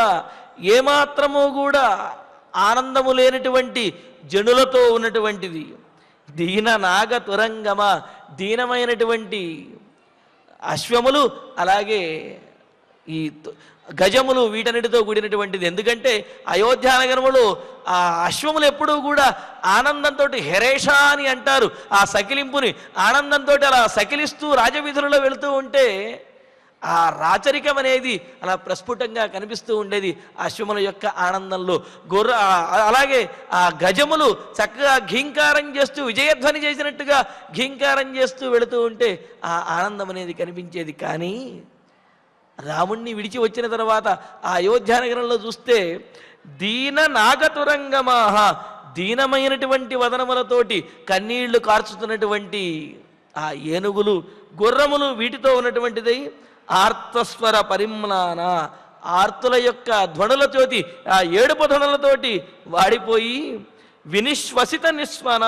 ఏమాత్రము కూడా ఆనందము లేనటువంటి జనులతో ఉన్నటువంటిది దీన నాగ తురంగమ దీనమైనటువంటి అశ్వములు అలాగే ఈ తు- గజములు వీటన్నిటితో కూడినటువంటిది ఎందుకంటే అయోధ్యానగరములో ఆ అశ్వములు ఎప్పుడూ కూడా ఆనందంతో హెరేష అని అంటారు ఆ సకిలింపుని ఆనందంతో అలా సకిలిస్తూ రాజవీధులలో వెళుతూ ఉంటే ఆ రాచరికం అనేది అలా ప్రస్ఫుటంగా కనిపిస్తూ ఉండేది అశ్వముల యొక్క ఆనందంలో గొర్ర ఆ- అలాగే ఆ గజములు చక్కగా ఘీంకారం చేస్తూ విజయధ్వని చేసినట్టుగా ఘీంకారం చేస్తూ వెళుతూ ఉంటే ఆ ఆనందం అనేది కనిపించేది కానీ రాముణ్ణి విడిచి వచ్చిన తర్వాత ఆ అయోధ్యానగరంలో చూస్తే దీన నాగతురంగమాహ దీనమైనటువంటి వదనములతోటి కన్నీళ్లు కార్చుతున్నటువంటి ఆ ఏనుగులు గుర్రములు వీటితో ఉన్నటువంటిది ఆర్తస్వర పరిమ్లాన ఆర్తుల యొక్క ధ్వనులతోటి ఆ ఏడుపు ధ్వనులతోటి వాడిపోయి వినిశ్వసిత నిస్వన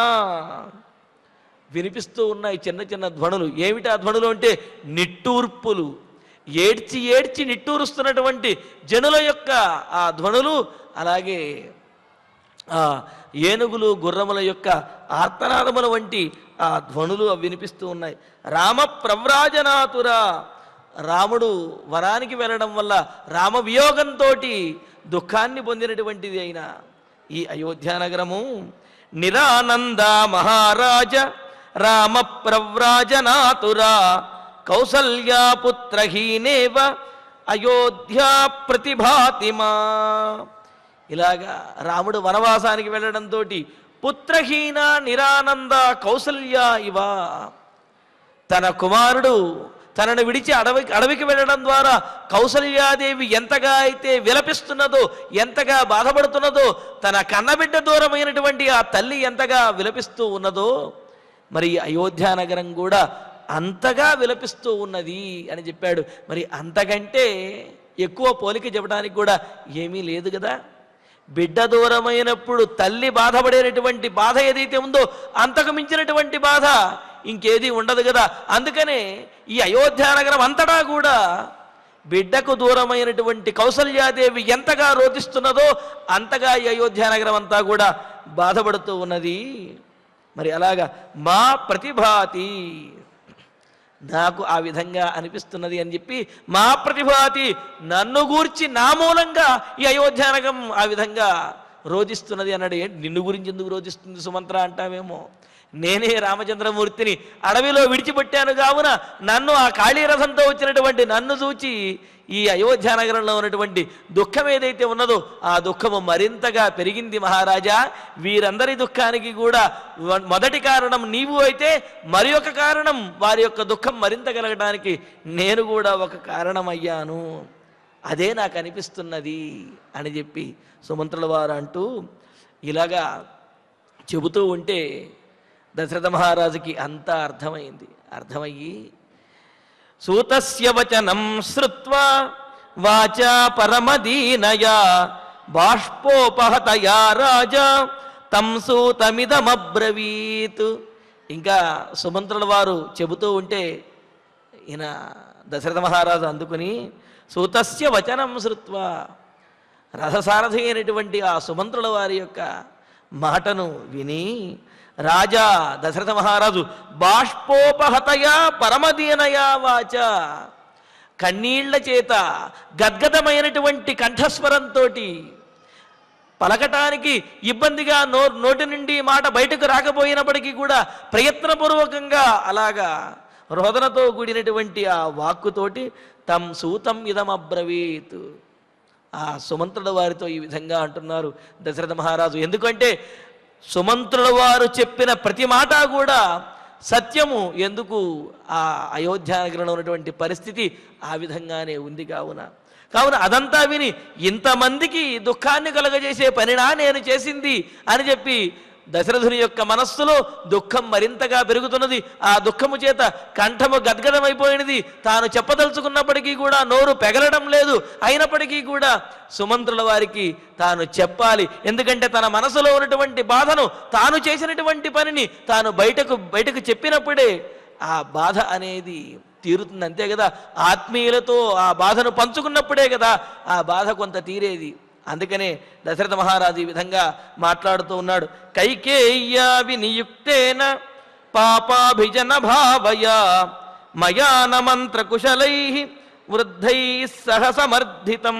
వినిపిస్తూ ఉన్నాయి చిన్న చిన్న ధ్వనులు ఏమిటి ఆ ధ్వనులు అంటే నిట్టూర్పులు ఏడ్చి ఏడ్చి నిట్టూరుస్తున్నటువంటి జనుల యొక్క ఆ ధ్వనులు అలాగే ఆ ఏనుగులు గుర్రముల యొక్క ఆర్తనాదముల వంటి ఆ ధ్వనులు అవి వినిపిస్తూ ఉన్నాయి రామ ప్రవ్రాజనాతుర రాముడు వనానికి వెళ్ళడం వల్ల రామ వియోగంతో దుఃఖాన్ని పొందినటువంటిది అయిన ఈ అయోధ్యానగరము నిరానంద మహారాజ రామ ప్రవ్రాజనాతురా కౌసల్యాపుత్రహీనేవ అయోధ్యా ప్రతిభాతిమా ఇలాగా రాముడు వనవాసానికి వెళ్ళడంతో పుత్రహీన నిరానంద కౌసల్య ఇవ తన కుమారుడు తనను విడిచి అడవికి అడవికి వెళ్ళడం ద్వారా కౌసల్యాదేవి ఎంతగా అయితే విలపిస్తున్నదో ఎంతగా బాధపడుతున్నదో తన కన్నబిడ్డ దూరమైనటువంటి ఆ తల్లి ఎంతగా విలపిస్తూ ఉన్నదో మరి అయోధ్య నగరం కూడా అంతగా విలపిస్తూ ఉన్నది అని చెప్పాడు మరి అంతకంటే ఎక్కువ పోలిక చెప్పడానికి కూడా ఏమీ లేదు కదా బిడ్డ దూరమైనప్పుడు తల్లి బాధపడేటటువంటి బాధ ఏదైతే ఉందో అంతకు మించినటువంటి బాధ ఇంకేది ఉండదు కదా అందుకనే ఈ అయోధ్యానగరం అంతటా కూడా బిడ్డకు దూరమైనటువంటి కౌసల్యాదేవి ఎంతగా రోధిస్తున్నదో అంతగా ఈ అయోధ్యానగరం అంతా కూడా బాధపడుతూ ఉన్నది మరి అలాగా మా ప్రతిభాతి నాకు ఆ విధంగా అనిపిస్తున్నది అని చెప్పి మా ప్రతిభాతి నన్ను గూర్చి నా మూలంగా ఈ అయోధ్యానగం ఆ విధంగా రోధిస్తున్నది అన్నాడు ఏంటి నిన్ను గురించి ఎందుకు రోధిస్తుంది సుమంత్ర అంటావేమో నేనే రామచంద్రమూర్తిని అడవిలో విడిచిపెట్టాను కావున నన్ను ఆ కాళీరథంతో వచ్చినటువంటి నన్ను చూచి ఈ అయోధ్యానగరంలో ఉన్నటువంటి దుఃఖం ఏదైతే ఉన్నదో ఆ దుఃఖము మరింతగా పెరిగింది మహారాజా వీరందరి దుఃఖానికి కూడా వ- మొదటి కారణం నీవు అయితే మరి ఒక కారణం వారి యొక్క దుఃఖం మరింత కలగడానికి నేను కూడా ఒక కారణమయ్యాను అదే నాకు అనిపిస్తున్నది అని చెప్పి సుమంత్రుల వారు అంటూ ఇలాగా చెబుతూ ఉంటే దశరథ మహారాజుకి అంతా అర్థమైంది అర్థమయ్యి సూతస్య వచనం శ్రుత్వా వాచా పరమదీనయా బాష్పోపహతయా రాజా తం సూతమిదమబ్రవీత్ ఇంకా సుమంత్రుల వారు చెబుతూ ఉంటే ఈయన దశరథ మహారాజు అందుకుని సూతస్య వచనం శృత్వా రథసారథి అయినటువంటి ఆ సుమంత్రుల వారి యొక్క మాటను విని రాజా దశరథ మహారాజు బాష్పోపహతయా పరమదీనయా వాచ కన్నీళ్ల చేత గద్గదమైనటువంటి కంఠస్వరంతో పలకటానికి ఇబ్బందిగా నో నోటి నుండి మాట బయటకు రాకపోయినప్పటికీ కూడా ప్రయత్నపూర్వకంగా అలాగా రోదనతో కూడినటువంటి ఆ వాక్కుతోటి తం సూతం ఇదమబ్రవీత్ ఆ సుమంత్రుల వారితో ఈ విధంగా అంటున్నారు దశరథ మహారాజు ఎందుకంటే సుమంత్రుల వారు చెప్పిన ప్రతి మాట కూడా సత్యము ఎందుకు ఆ అయోధ్యానగరంలో ఉన్నటువంటి పరిస్థితి ఆ విధంగానే ఉంది కావున కావున అదంతా విని ఇంతమందికి దుఃఖాన్ని కలగజేసే పనినా నేను చేసింది అని చెప్పి దశరథుని యొక్క మనస్సులో దుఃఖం మరింతగా పెరుగుతున్నది ఆ దుఃఖము చేత కంఠము గద్గదమైపోయినది తాను చెప్పదలుచుకున్నప్పటికీ కూడా నోరు పెగలడం లేదు అయినప్పటికీ కూడా సుమంత్రుల వారికి తాను చెప్పాలి ఎందుకంటే తన మనసులో ఉన్నటువంటి బాధను తాను చేసినటువంటి పనిని తాను బయటకు బయటకు చెప్పినప్పుడే ఆ బాధ అనేది తీరుతుంది అంతే కదా ఆత్మీయులతో ఆ బాధను పంచుకున్నప్పుడే కదా ఆ బాధ కొంత తీరేది అందుకనే దశరథ మహారాజు ఈ విధంగా మాట్లాడుతూ ఉన్నాడు కైకేయ్యా వినియుక్తేన పాపాభిజన భావయ మయాన మంత్ర కుశలై వృద్ధై సహ సమర్థితం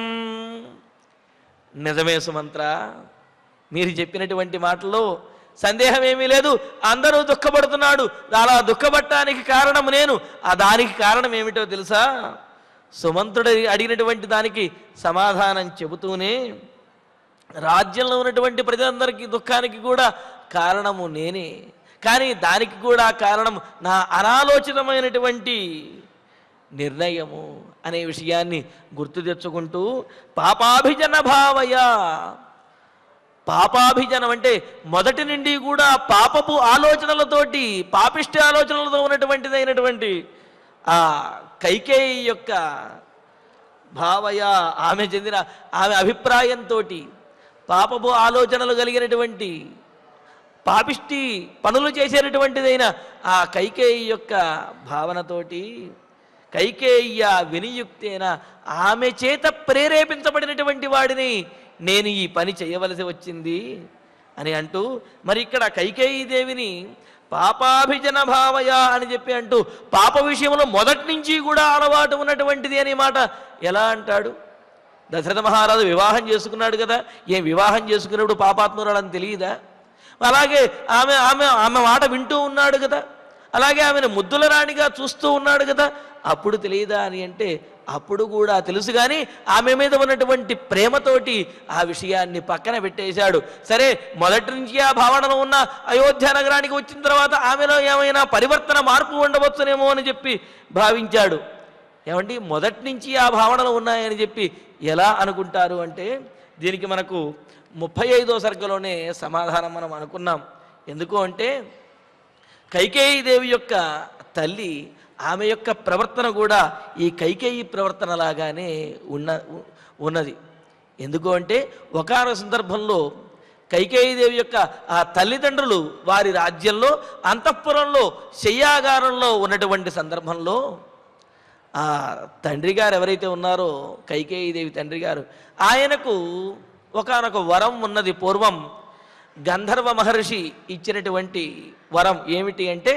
నిజమే సుమంత్ర మీరు చెప్పినటువంటి మాటల్లో సందేహం ఏమీ లేదు అందరూ దుఃఖపడుతున్నాడు అలా దుఃఖపడటానికి కారణం నేను ఆ దానికి కారణం ఏమిటో తెలుసా సుమంతుడు అడిగినటువంటి దానికి సమాధానం చెబుతూనే రాజ్యంలో ఉన్నటువంటి ప్రజలందరికీ దుఃఖానికి కూడా కారణము నేనే కానీ దానికి కూడా కారణం నా అనాలోచితమైనటువంటి నిర్ణయము అనే విషయాన్ని గుర్తు తెచ్చుకుంటూ పాపాభిజన భావయ పాపాభిజనం అంటే మొదటి నుండి కూడా పాపపు ఆలోచనలతోటి పాపిష్టి ఆలోచనలతో ఉన్నటువంటిదైనటువంటి ఆ కైకేయి యొక్క భావయ ఆమె చెందిన ఆమె అభిప్రాయంతో పాపపు ఆలోచనలు కలిగినటువంటి పాపిష్టి పనులు చేసేటటువంటిదైన ఆ కైకేయి యొక్క భావనతోటి కైకేయ్య వినియుక్తేన ఆమె చేత ప్రేరేపించబడినటువంటి వాడిని నేను ఈ పని చేయవలసి వచ్చింది అని అంటూ మరి ఇక్కడ కైకేయి దేవిని పాపాభిజన భావయ అని చెప్పి అంటూ పాప విషయంలో మొదటి నుంచి కూడా అలవాటు ఉన్నటువంటిది అనే మాట ఎలా అంటాడు దశరథ మహారాజు వివాహం చేసుకున్నాడు కదా ఏం వివాహం చేసుకున్నప్పుడు పాపాత్మురాలని తెలియదా అలాగే ఆమె ఆమె ఆమె మాట వింటూ ఉన్నాడు కదా అలాగే ఆమెను ముద్దుల రాణిగా చూస్తూ ఉన్నాడు కదా అప్పుడు తెలియదా అని అంటే అప్పుడు కూడా తెలుసు కానీ ఆమె మీద ఉన్నటువంటి ప్రేమతోటి ఆ విషయాన్ని పక్కన పెట్టేశాడు సరే మొదటి నుంచి ఆ భావనలో ఉన్న అయోధ్య నగరానికి వచ్చిన తర్వాత ఆమెలో ఏమైనా పరివర్తన మార్పు ఉండవచ్చునేమో అని చెప్పి భావించాడు ఏమండి మొదటి నుంచి ఆ భావనలు ఉన్నాయని చెప్పి ఎలా అనుకుంటారు అంటే దీనికి మనకు ముప్పై ఐదో సర్గలోనే సమాధానం మనం అనుకున్నాం ఎందుకు అంటే కైకేయి దేవి యొక్క తల్లి ఆమె యొక్క ప్రవర్తన కూడా ఈ కైకేయి ప్రవర్తన లాగానే ఉన్న ఉ- ఉన్నది ఎందుకు అంటే ఒకనొక సందర్భంలో కైకేయీదేవి యొక్క ఆ తల్లిదండ్రులు వారి రాజ్యంలో అంతఃపురంలో శయ్యాగారంలో ఉన్నటువంటి సందర్భంలో ఆ తండ్రి గారు ఎవరైతే ఉన్నారో కైకేయీదేవి తండ్రి గారు ఆయనకు ఒకానొక వరం ఉన్నది పూర్వం గంధర్వ మహర్షి ఇచ్చినటువంటి వరం ఏమిటి అంటే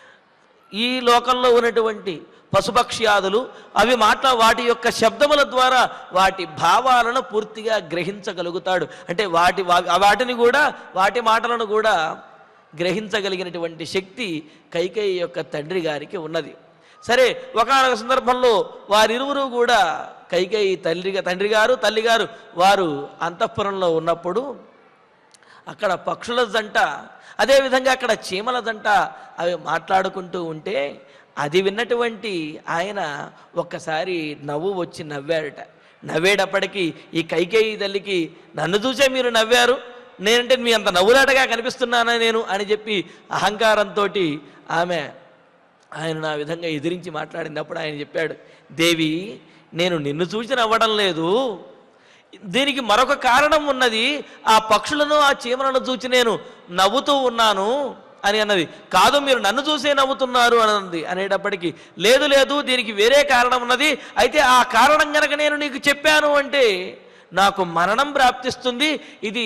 ఈ లోకంలో ఉన్నటువంటి పశుపక్ష్యాదులు అవి మాట్లా వాటి యొక్క శబ్దముల ద్వారా వాటి భావాలను పూర్తిగా గ్రహించగలుగుతాడు అంటే వాటి వా- వాటిని కూడా వాటి మాటలను కూడా గ్రహించగలిగినటువంటి శక్తి కైకేయి యొక్క తండ్రి గారికి ఉన్నది సరే ఒకనొక సందర్భంలో వారిరువురు కూడా కైకేయి తల్లిగా తండ్రి గారు తల్లి గారు వారు అంతఃపురంలో ఉన్నప్పుడు అక్కడ పక్షుల జంట అదేవిధంగా అక్కడ చీమల జంట అవి మాట్లాడుకుంటూ ఉంటే అది విన్నటువంటి ఆయన ఒక్కసారి నవ్వు వచ్చి నవ్వాడట నవ్వేటప్పటికీ ఈ కైకేయి తల్లికి నన్ను చూసే మీరు నవ్వారు నేనంటే మీ అంత నవ్వులాటగా కనిపిస్తున్నానా నేను అని చెప్పి అహంకారంతో ఆమె ఆయన నా విధంగా ఎదిరించి మాట్లాడినప్పుడు ఆయన చెప్పాడు దేవి నేను నిన్ను చూసి నవ్వడం లేదు దీనికి మరొక కారణం ఉన్నది ఆ పక్షులను ఆ చీమలను చూచి నేను నవ్వుతూ ఉన్నాను అని అన్నది కాదు మీరు నన్ను చూసే నవ్వుతున్నారు అని అన్నది అనేటప్పటికీ లేదు లేదు దీనికి వేరే కారణం ఉన్నది అయితే ఆ కారణం గనక నేను నీకు చెప్పాను అంటే నాకు మరణం ప్రాప్తిస్తుంది ఇది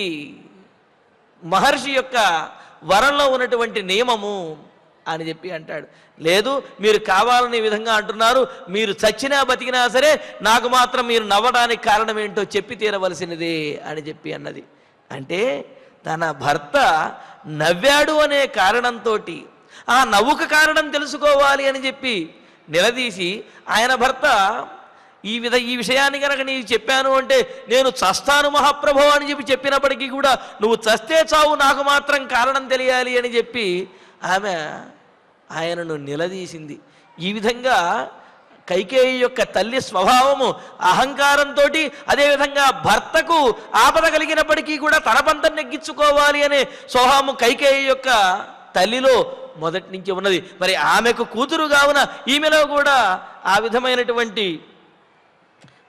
మహర్షి యొక్క వరంలో ఉన్నటువంటి నియమము అని చెప్పి అంటాడు లేదు మీరు కావాలని ఈ విధంగా అంటున్నారు మీరు చచ్చినా బతికినా సరే నాకు మాత్రం మీరు నవ్వడానికి కారణం ఏంటో చెప్పి తీరవలసినదే అని చెప్పి అన్నది అంటే తన భర్త నవ్వాడు అనే కారణంతో ఆ నవ్వుక కారణం తెలుసుకోవాలి అని చెప్పి నిలదీసి ఆయన భర్త ఈ విధ ఈ విషయాన్ని కనుక నీకు చెప్పాను అంటే నేను చస్తాను మహాప్రభు అని చెప్పి చెప్పినప్పటికీ కూడా నువ్వు చస్తే చావు నాకు మాత్రం కారణం తెలియాలి అని చెప్పి ఆమె ఆయనను నిలదీసింది ఈ విధంగా కైకేయి యొక్క తల్లి స్వభావము అహంకారంతో అదేవిధంగా భర్తకు ఆపద కలిగినప్పటికీ కూడా తన పంతం నెగ్గించుకోవాలి అనే స్వభావము కైకేయి యొక్క తల్లిలో మొదటి నుంచి ఉన్నది మరి ఆమెకు కూతురు కావున ఈమెలో కూడా ఆ విధమైనటువంటి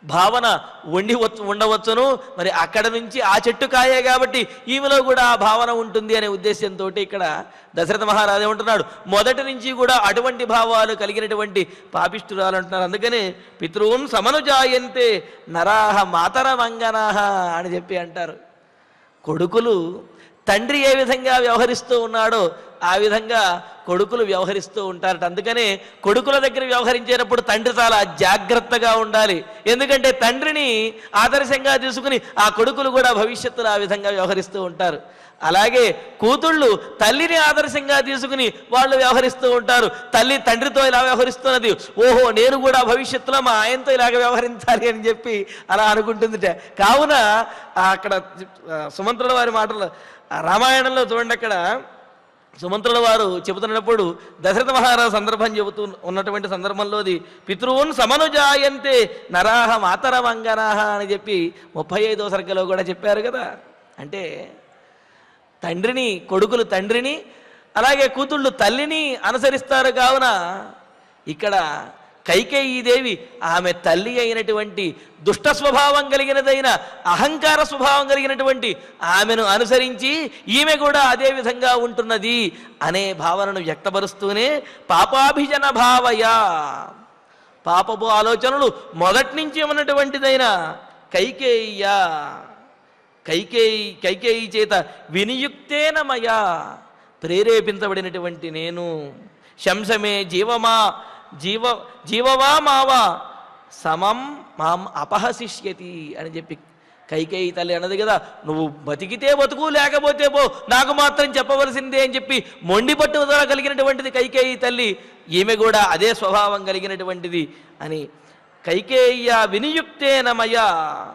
భావన ఉండి వచ్చు ఉండవచ్చును మరి అక్కడ నుంచి ఆ చెట్టు కాయే కాబట్టి ఈమెలో కూడా ఆ భావన ఉంటుంది అనే ఉద్దేశంతో ఇక్కడ దశరథ మహారాజు ఏమంటున్నాడు మొదటి నుంచి కూడా అటువంటి భావాలు కలిగినటువంటి పాపిష్ఠురాలు అంటున్నారు అందుకని పితృన్ సమనుజాయంతే నరాహ మాతర మంగనాహ అని చెప్పి అంటారు కొడుకులు తండ్రి ఏ విధంగా వ్యవహరిస్తూ ఉన్నాడో ఆ విధంగా కొడుకులు వ్యవహరిస్తూ ఉంటారట అందుకనే కొడుకుల దగ్గర వ్యవహరించేటప్పుడు తండ్రి చాలా జాగ్రత్తగా ఉండాలి ఎందుకంటే తండ్రిని ఆదర్శంగా తీసుకుని ఆ కొడుకులు కూడా భవిష్యత్తులో ఆ విధంగా వ్యవహరిస్తూ ఉంటారు అలాగే కూతుళ్ళు తల్లిని ఆదర్శంగా తీసుకుని వాళ్ళు వ్యవహరిస్తూ ఉంటారు తల్లి తండ్రితో ఇలా వ్యవహరిస్తున్నది ఓహో నేను కూడా భవిష్యత్తులో మా ఆయనతో ఇలాగ వ్యవహరించాలి అని చెప్పి అలా అనుకుంటుందిట కావున ఆ అక్కడ ఆ, సుమంత్రుల వారి మాటలు ఆ రామాయణంలో చూడండి అక్కడ సుమంత్రుల వారు చెబుతున్నప్పుడు దశరథ మహారాజు సందర్భం చెబుతూ ఉన్నటువంటి సందర్భంలోది పితృవున్ సమనుజాయంతే నరాహ మాతరమంగనాహ అని చెప్పి ముప్పై ఐదో సర్గలో కూడా చెప్పారు కదా అంటే తండ్రిని కొడుకులు తండ్రిని అలాగే కూతుళ్ళు తల్లిని అనుసరిస్తారు కావున ఇక్కడ కైకేయీదేవి ఆమె తల్లి అయినటువంటి దుష్ట స్వభావం కలిగినదైన అహంకార స్వభావం కలిగినటువంటి ఆమెను అనుసరించి ఈమె కూడా అదే విధంగా ఉంటున్నది అనే భావనను వ్యక్తపరుస్తూనే పాపాభిజన భావయ పాపపు ఆలోచనలు మొదటి నుంచి ఉన్నటువంటిదైన కైకేయ్య కైకేయి కైకేయి చేత వినియుక్తేనమయా ప్రేరేపించబడినటువంటి నేను శంసమే జీవమా జీవ జీవవా మావా సమం మాం అపహసిష్యతి అని చెప్పి కైకేయి తల్లి అన్నది కదా నువ్వు బతికితే బతుకు లేకపోతే పో నాకు మాత్రం చెప్పవలసిందే అని చెప్పి మొండి పట్టుదల కలిగినటువంటిది కైకేయి తల్లి ఈమె కూడా అదే స్వభావం కలిగినటువంటిది అని కైకేయ్య వినియుక్తేనమయా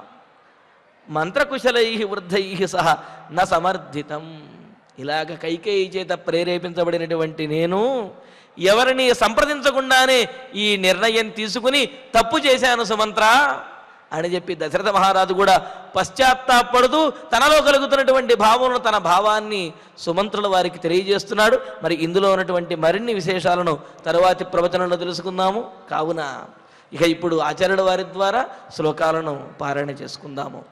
మంత్రకుశలై వృద్ధై సహా న సమర్థితం ఇలాగ కైకేయి చేత ప్రేరేపించబడినటువంటి నేను ఎవరిని సంప్రదించకుండానే ఈ నిర్ణయం తీసుకుని తప్పు చేశాను సుమంత్ర అని చెప్పి దశరథ మహారాజు కూడా పశ్చాత్తాపడుతూ తనలో కలుగుతున్నటువంటి భావములను తన భావాన్ని సుమంత్రుల వారికి తెలియజేస్తున్నాడు మరి ఇందులో ఉన్నటువంటి మరిన్ని విశేషాలను తరువాతి ప్రవచనంలో తెలుసుకుందాము కావున ఇక ఇప్పుడు ఆచార్యుల వారి ద్వారా శ్లోకాలను పారాయణ చేసుకుందాము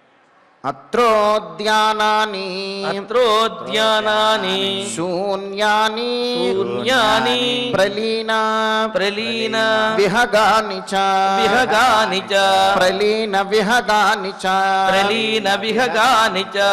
అత్రోద్యానాని అత్రోద్యానాని శూన్యాని శూన్యాని ప్రలీన ప్రలీన విహగాని చ విహగాని చ ప్రలీన విహగాని చ ప్రలీన విహగాని చ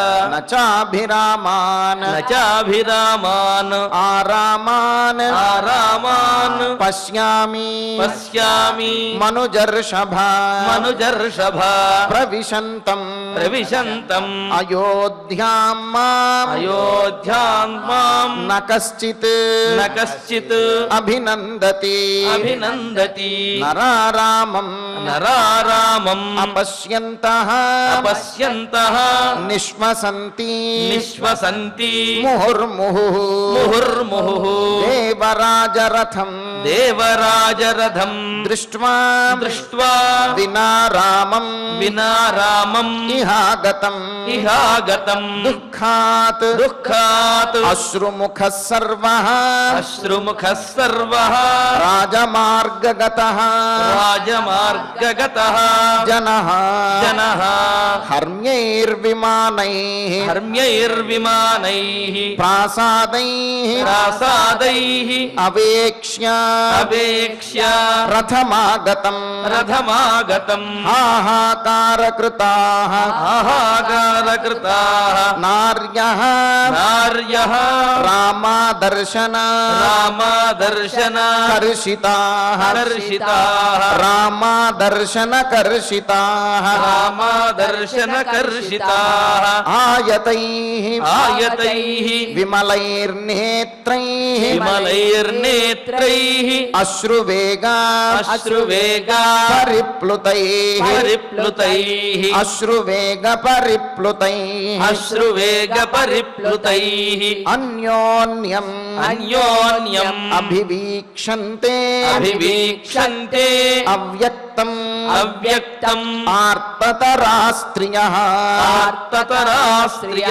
నచాభిరామాన్ నచాభిరామాన్ ఆరామాన్ ఆరామాన్ పశ్యామి పశ్యామి మనుజర్షభ మనుజర్షభ ప్రవిశంతం ప్రవిశంతం అయోధ్యాం మాం అయోధ్యాన్ మాం న కశ్చిత్ న కశ్చిత్ అభినందతి అభినందతి నరారామం నరారామం అపశ్యంతః అపశ్యంతః నిశ్వసంతి నిశ్వసంతి ముహుర్ముహుః ముహుర్ముహుః దేవరాజరథం దేవరాజరథం దృష్ట్వా దృష్ట్వా వినారామం వినారామం ఇహాగతం ఇహాగతం దుఃఖాత్ దుఃఖాత్ అశ్రుముఖ సర్వః అశ్రుముఖ సర్వ రాజమార్గగతః రాజమార్గగతః జనః జనః హర్మ్యైర్విమానైః హర్మ్యైర్విమానైః ప్రాసాదైః ప్రాసాదైః అవేక్ష్య అవేక్ష్య రథమాగతం రథమాగతం హాహాకారకృతాః ఆహాకారకృతాః నార్యః నార్యః రామాదర్శన రామదర్శన కర్షితాః కర్షితాః రామాదర్శన కర్షితాః రామదర్శన కర్షితాః ఆయతైః ఆయతైః విమలైర్నేత్రైః విమలైర్నేత్రైః అశ్రువేగా అశ్రువేగా పరిప్లుతైః పరిప్లుతైః అశ్రువేగ పరిప్లుతైః అశ్రువేగ పరిప్లుతైః అన్యోన్యం అన్యోన్యం అభివీక్షంతే అభివీక్షంతే అవ్యక్తం అవ్యక్తం ఆర్త ఆర్తతరా స్త్రియ ఆర్తతరా స్త్రియ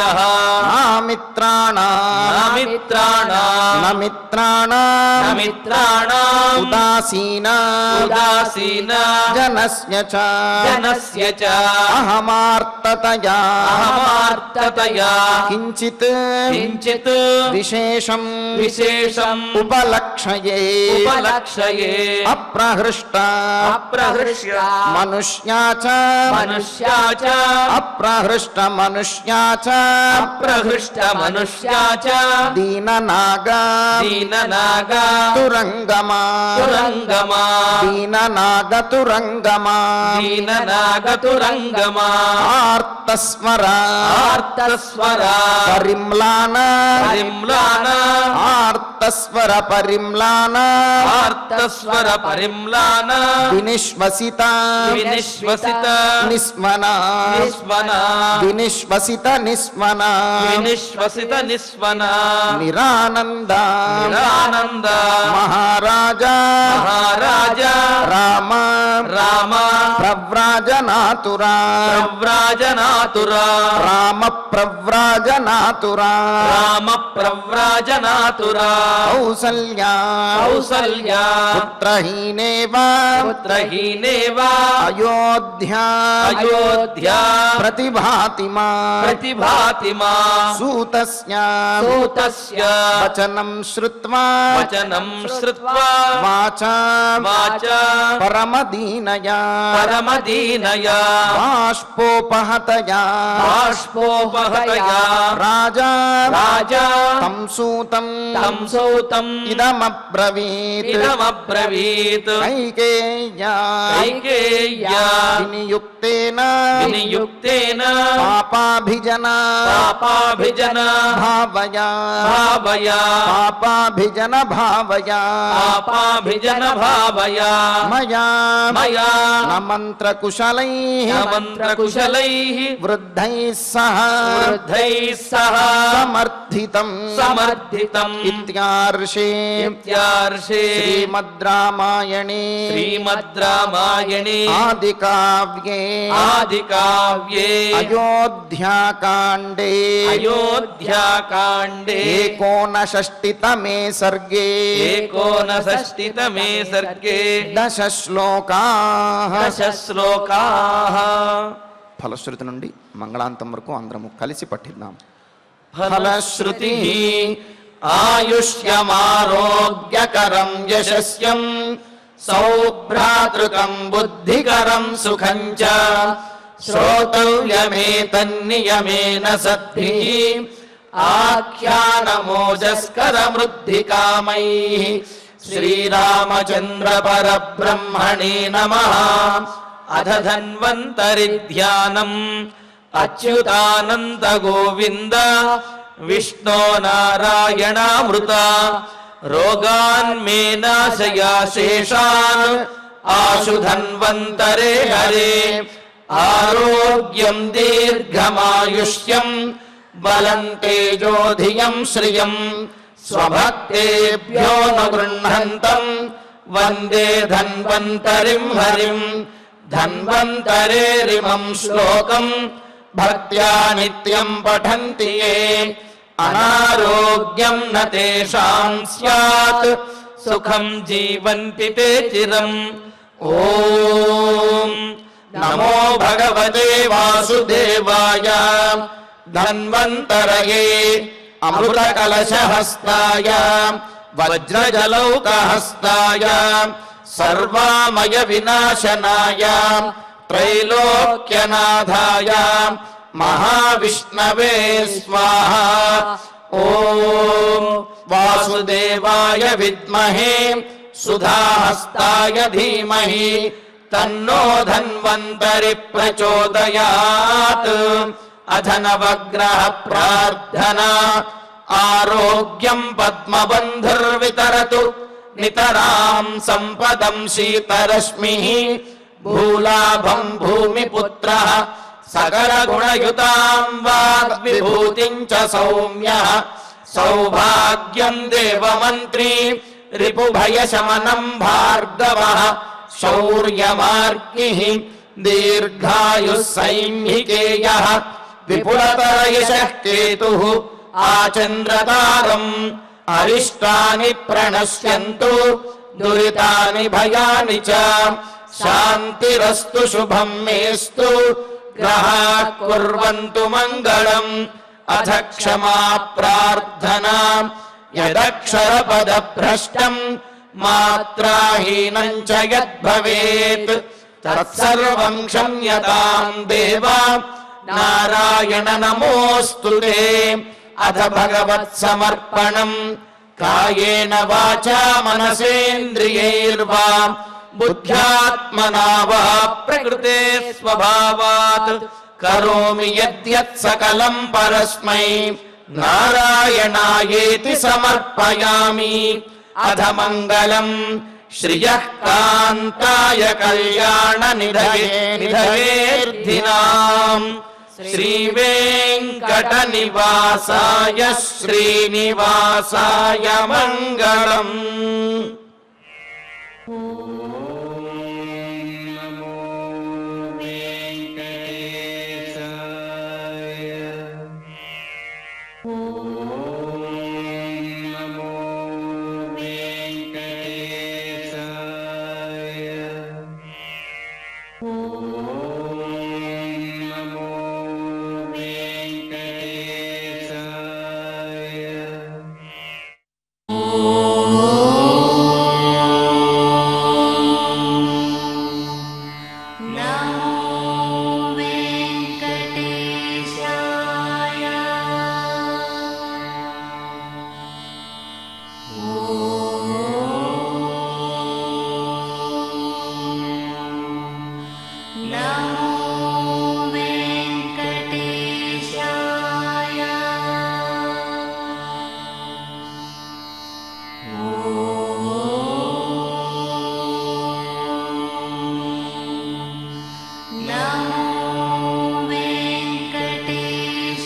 మిత్రాణ మిత్రాణ మిత్రాణ ఉదాసీన ఉదాసీన జనస్య చ జనస్య చ అహమార్తతయా అహమార్తతయా కించిత్ కించిత్ విశేషం విశేషం ఉపలక్షయే ఉపలక్షయే అప్రహృష్ట అప్రహృష్య మనుష్యా చ మనుష్యా చ అప్రహృష్ట మనుష్యా చ అప్రహృష్ట మనుష్యా చ దీననాగ దీననాగ తురంగమా తురంగమా దీననాగ తురంగమా దీననాగతురంగమా ఆర్తస్వర ఆర్తస్వర పరిమ్లాన పరిమ్లాన ఆర్తస్వర పరిమ్లాన ఆర్తస్వర పరిమ్లాన వినిశ్వసిత వినిశ్వసిత నిస్మన నిస్వన వినిశ్వసిత నిస్మన వినిశ్వసిత నిస్వన నిరానంద నిరానంద మహారాజా మహారాజా రామ రామ ప్రవ్రాజనాతురా ప్రవ్రాజనాతురా రామ ప్రవ్రాజనాతురా రామ ప్రవ్రాజనాతురా కౌసల్యా కౌసల్యా పుత్రహీనేవ పుత్రహీనేవా అయోధ్యా అయోధ్యా ప్రతిభాతిమా ప్రతిభాతి మా సూతస్య సూతస్య వచనం శ్రుత్వా వచనం శ్రుత్వా వాచ వాచ పరమదీనయా పరమదీనయా బాష్పోపహతయా బాష్పోపహతయా రాజా రాజా తం సూతం తం సౌతం ఇదమబ్రవీత్ ఇదమబ్రవీత్ కైకేయ్యా కైకేయ్యా వినియుక్తేన వినియుక్తేన పాపాభిజన పాపాభిజన భావయా భావయా పాపాభిజన భావయా పాపాభిజన భావయా మయా మయా న మంత్రకుశలై మంత్రకుశలైః వృద్ధై సహ వృద్ధైः సహ సమర్థితం సమర్థితం ఇత్యార్షే ఇత్యార్షే శ్రీమద్ రామాయణే శ్రీమద్ రామాయణే ఆదికావ్యే ఆదికావ్యే అయోధ్యాకాండే అయోధ్యాకాండే ఏకోనషష్టితమే సర్గే ఏకోనషష్టితమే సర్గే దశ శ్లోకా దశ శ్లోకాః ఫలశ్రుతి నుండి మంగళాంతం వరకు అందరము కలిసి పఠిద్దాం ఫలశ్రుతి ఆయుష్యమారోగ్యకరం యశస్యం సౌభ్రాతృకం బుద్ధికరం సుఖం చ శ్రోతవ్యమేతన్నియమేన సద్భి ఆఖ్యానమోజస్కరమృద్ధికామై శ్రీరామచంద్ర పరబ్రహ్మణే నమ అధ ధన్వంతరి ధ్యానం అచ్యుతానంద గోవింద విష్ణో నారాయణామృత రోగాన్ మే నాశయా శేషాన్ ఆశు ధన్వంతరే హరే ఆరోగ్యం దీర్ఘమాయుష్యం బలం తేజోధియం శ్రియం స్వభక్తేభ్యో న గృహంతం వందే ధన్వంతరిం హరిం ధన్వంతరేరిమం శ్లోకం భక్త్యా నిత్యం పఠంతి ఏ అనారోగ్యం న తేషాం స్యాత్ సుఖం జీవంతి తే చిరం ఓం నమో భగవతే వాసుదేవాయ ధన్వంతరయే అమృతకలశహస్తాయ వజ్రజలౌకహస్తాయ సర్వామయ వినాశనాయ త్రైలోక్యనాథాయ మహావిష్ణవే స్వాహ ఓం వాసుదేవాయ విద్మహే సుధాహస్తాయ ధీమహి తన్నో ధన్వంతరి ప్రచోదయాత్ అధనవగ్రహ ప్రార్థన ఆరోగ్యం పద్మబంధుర్వితరతు నితరాం సంపదం శీతరశ్మి భూలాభం భూమిపుత్ర సకల గుణయుతాం వాగ్విభూతిం చ సౌమ్య సౌభాగ్యం దేవమంత్రి రిపుభయశమనం భార్గవ శౌర్యమార్గి దీర్ఘాయుः సైన్నికేయः విపులతరయశः కేతుः ఆచంద్రతారम् అరిష్టాని ప్రణశ్యంతు దురితాని భయాని చ శాంతిరస్తు శుభం మేస్తు గ్రహా కుర్వంతు మంగళం అథ క్షమా ప్రార్థనా యదక్షరపద భ్రష్టం మాత్రాహీనం చ యద్భవేత్ తత్సర్వం క్షమ్యతాం దేవ నారాయణ నమోऽस्तु తే అథ భగవత్ సమర్పణం కాయేన వాచా మనసేంద్రియైర్వా బుద్ధ్యాత్మనా వా ప్రకృతే స్వభావాత్ కరోమి యద్యత్ సకలం పరస్మై నారాయణాయేతి సమర్పయామి అధ మంగళం శ్రియః కాంతాయ కళ్యాణ నిధయే నిధయేర్ధినాం శ్రీ వెంకట నివాసాయ శ్రీనివాసాయ మంగళం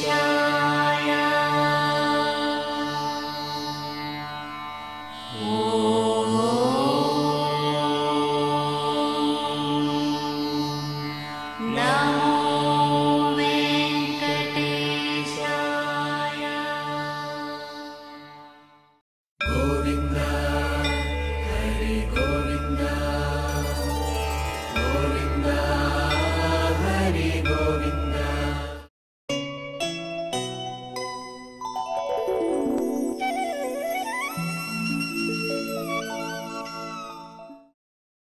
ఓ